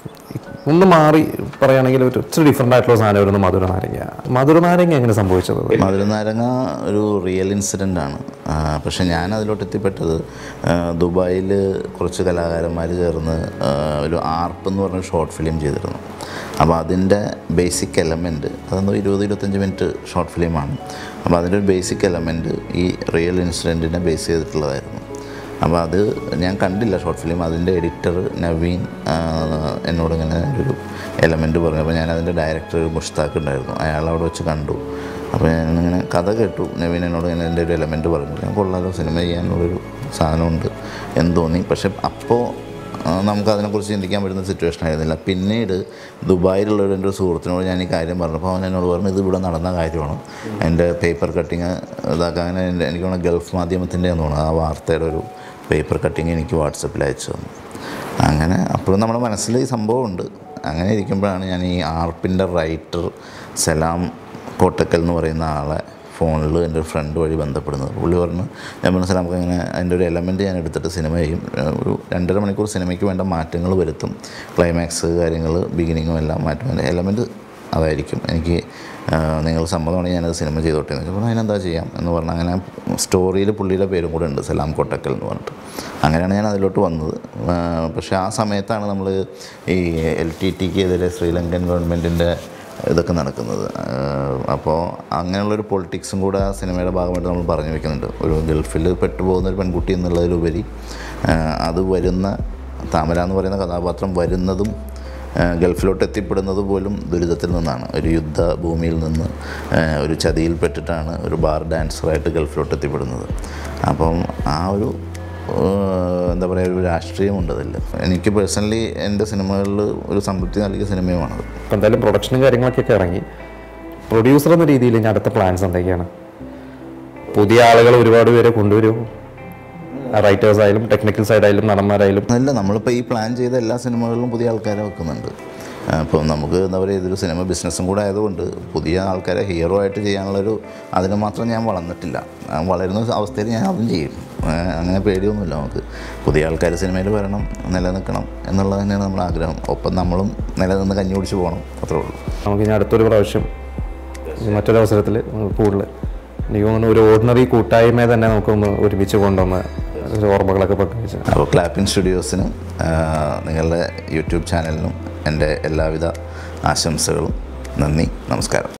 B: ഒന്ന് മാറി പറയുകയാണെങ്കിൽ ഒരു ഇച്ചിരി ഡിഫറെൻ്റ് ആയിട്ടുള്ള സാധനമായിരുന്നു മധുര നാരങ്ങ മധുര നാരങ്ങ എങ്ങനെ സംഭവിച്ചത്
A: മധുരനാരങ്ങ ഒരു റിയൽ ഇൻസിഡൻ്റ് ആണ് ആ, പക്ഷെ ഞാൻ അതിലോട്ട് എത്തിപ്പെട്ടത് ദുബായിൽ കുറച്ച് കലാകാരന്മാർ ചേർന്ന് ആ, ഒരു ആർപ്പ് എന്ന് പറഞ്ഞ ഷോർട്ട് ഫിലിം ചെയ്തിരുന്നു അപ്പോൾ അതിൻ്റെ ബേസിക് എലമെൻറ്റ് അതൊന്ന് ഇരുപത് ഇരുപത്തഞ്ച് മിനിറ്റ് ഷോർട്ട് ഫിലിമാണ് അപ്പോൾ അതിൻ്റെ ഒരു ബേസിക് എലമെൻറ്റ് ഈ റിയൽ ഇൻസിഡൻറ്റിനെ ബേസ് ചെയ്തിട്ടുള്ളതായിരുന്നു അപ്പോൾ അത് ഞാൻ കണ്ടില്ല ഷോർട്ട് ഫിലിം അതിൻ്റെ എഡിറ്റർ നവീൻ ആ, എന്നോട് ഇങ്ങനെ ഒരു എലമെൻറ്റ് പറഞ്ഞു അപ്പോൾ ഞാൻ അതിൻ്റെ ഡയറക്ടർ മുഷ്താഖ് ഉണ്ടായിരുന്നു അയാൾ അവിടെ വെച്ച് കണ്ടു അപ്പോൾ ഞാനിങ്ങനെ കഥ കേട്ടു നവീൻ എന്നോട് ഇങ്ങനെ എൻ്റെ ഒരു എലമെൻറ്റ് പറഞ്ഞു ഞാൻ കൊള്ളാലോ സിനിമ ചെയ്യാനുള്ളൊരു സാധനമുണ്ട് എന്ന് തോന്നി പക്ഷെ അപ്പോൾ ആ, നമുക്ക് അതിനെക്കുറിച്ച് ചിന്തിക്കാൻ പറ്റുന്ന സിറ്റുവേഷൻ ആയിരുന്നില്ല പിന്നീട് ദുബായിലുള്ള ഒരു എൻ്റെ ഒരു സുഹൃത്തിനോട് ഞാൻ ഈ കാര്യം പറഞ്ഞപ്പോൾ അവൻ എന്നോട് പറഞ്ഞു ഇത് ഇവിടെ നടന്ന കാര്യമാണ് എൻ്റെ പേപ്പർ കട്ടിങ് ഇതാക്കാൻ അങ്ങനെ എൻ്റെ എനിക്ക് തോന്നുന്നു ഗൾഫ് മാധ്യമത്തിൻ്റെ തോന്നുന്നു ആ വാർത്തയുടെ ഒരു പേപ്പർ കട്ടിങ് എനിക്ക് വാട്സപ്പിൽ അയച്ചു തന്നു അങ്ങനെ അപ്പോഴും നമ്മുടെ മനസ്സിൽ ഈ സംഭവമുണ്ട് അങ്ങനെ ഇരിക്കുമ്പോഴാണ് ഞാൻ ഈ ആർപ്പിൻ്റെ റൈറ്റർ സലാം കോട്ടക്കൽ എന്ന് പറയുന്ന ആളെ ഫോണിൽ എൻ്റെ ഒരു ഫ്രണ്ട് വഴി ബന്ധപ്പെടുന്നത് പുള്ളി പറഞ്ഞു ഞാൻ പറഞ്ഞ സ്ഥലം നമുക്ക് ഇങ്ങനെ അതിൻ്റെ ഒരു എലമെൻറ്റ് ഞാൻ എടുത്തിട്ട് സിനിമ ചെയ്യും ഏഹ് ഒരു രണ്ടര മണിക്കൂർ സിനിമയ്ക്ക് വേണ്ട മാറ്റങ്ങൾ വരുത്തും ക്ലൈമാക്സ് കാര്യങ്ങൾ ബിഗിനിങ്ങും എല്ലാം മാറ്റും എൻ്റെ എലമെൻറ്റ് അതായിരിക്കും എനിക്ക് ആഹ് നിങ്ങൾ സമ്മതമാണെങ്കിൽ ഞാനത് സിനിമ ചെയ്തോട്ടെ എന്ന് ചോദിച്ചു അതിനെന്താ ചെയ്യാം എന്ന് പറഞ്ഞാൽ അങ്ങനെ സ്റ്റോറിയിൽ പുള്ളിയുടെ പേരും കൂടെ ഉണ്ട് സലാം കോട്ടക്കൽ എന്ന് പറഞ്ഞിട്ട് അങ്ങനെയാണ് ഞാൻ അതിലോട്ട് വന്നത് ആഹ് പക്ഷേ ആ സമയത്താണ് നമ്മൾ ഈ എൽ ടി ടിക്ക് എതിരെ ശ്രീലങ്കൻ ഗവൺമെൻറ്റിൻ്റെ ഇതൊക്കെ നടക്കുന്നത് അപ്പോൾ അങ്ങനെയുള്ളൊരു പൊളിറ്റിക്സും കൂടെ ആ സിനിമയുടെ ഭാഗമായിട്ട് നമ്മൾ പറഞ്ഞു വെക്കുന്നുണ്ട് ഒരു ഗൾഫിൽ പെട്ടുപോകുന്ന ഒരു പെൺകുട്ടി എന്നുള്ളതിലുപരി ആഹ് അത് വരുന്ന താമര എന്ന് പറയുന്ന കഥാപാത്രം വരുന്നതും ആഹ് ഗൾഫിലോട്ട് എത്തിപ്പെടുന്നത് പോലും ദുരിതത്തിൽ നിന്നാണ് ഒരു യുദ്ധ ഭൂമിയിൽ നിന്ന് ആഹ് ഒരു ചതിയിൽപ്പെട്ടിട്ടാണ് ഒരു ബാർ ഡാൻസറായിട്ട് ഗൾഫിലോട്ട് എത്തിപ്പെടുന്നത് അപ്പം ആ ഒരു ആഹ് എന്താ പറയുക ഒരു രാഷ്ട്രീയമുണ്ട് അതിൽ എനിക്ക് പേഴ്സണലി എൻ്റെ സിനിമകളിൽ ഒരു സംതൃപ്തി നൽകിയ സിനിമയുമാണത്
B: ഇപ്പം എന്തായാലും പ്രൊഡക്ഷനും കാര്യങ്ങളൊക്കെ ഇറങ്ങി പ്രൊഡ്യൂസർ എന്ന രീതിയിൽ ഇനി അടുത്ത പ്ലാൻസ് എന്തൊക്കെയാണ് പുതിയ ആളുകൾ ഒരുപാട് പേരെ കൊണ്ടുവരും റൈറ്റേഴ്സ് ആയാലും ടെക്നിക്കൽ സൈഡായാലും നടന്മാരായാലും
A: അല്ല നമ്മളിപ്പോൾ ഈ പ്ലാൻ ചെയ്ത എല്ലാ സിനിമകളിലും പുതിയ ആൾക്കാരെ വെക്കുന്നുണ്ട് അപ്പോൾ നമുക്ക് എന്താ പറയുക ഇതൊരു സിനിമ ബിസിനസ്സും കൂടെ ആയതുകൊണ്ട് പുതിയ ആൾക്കാരെ ഹീറോ ആയിട്ട് ചെയ്യാനുള്ളൊരു അതിന് മാത്രം ഞാൻ വളർന്നിട്ടില്ല ആ വളരുന്ന അവസ്ഥയിൽ ഞാൻ അതും ചെയ്യും ആ, അങ്ങനെ പേടിയൊന്നുമില്ല നമുക്ക് പുതിയ ആൾക്കാർ സിനിമയിൽ വരണം നിലനിൽക്കണം എന്നുള്ളത് തന്നെയാണ് നമ്മുടെ ആഗ്രഹം ഒപ്പം നമ്മളും നിലനിന്ന് കഞ്ഞി കുടിച്ച് പോകണം അത്രേ ഉള്ളൂ
B: നമുക്ക് ഇനി അടുത്തൊരു പ്രാവശ്യം മറ്റൊരു അവസരത്തിൽ കൂടുതൽ എനിക്ക് തോന്നുന്നു ഒരു ഓർഡിനറി കൂട്ടായ്മയെ തന്നെ നമുക്കൊന്ന് ഒരുമിച്ച് കൊണ്ടുവന്ന് ഒരു ഓർമ്മകളൊക്കെ പങ്കുവെച്ച്
A: അപ്പോൾ ക്ലാപ്പിംഗ് സ്റ്റുഡിയോസിനും ആ, നിങ്ങളുടെ യൂട്യൂബ് ചാനലിനും എൻ്റെ എല്ലാവിധ ആശംസകളും നന്ദി നമസ്കാരം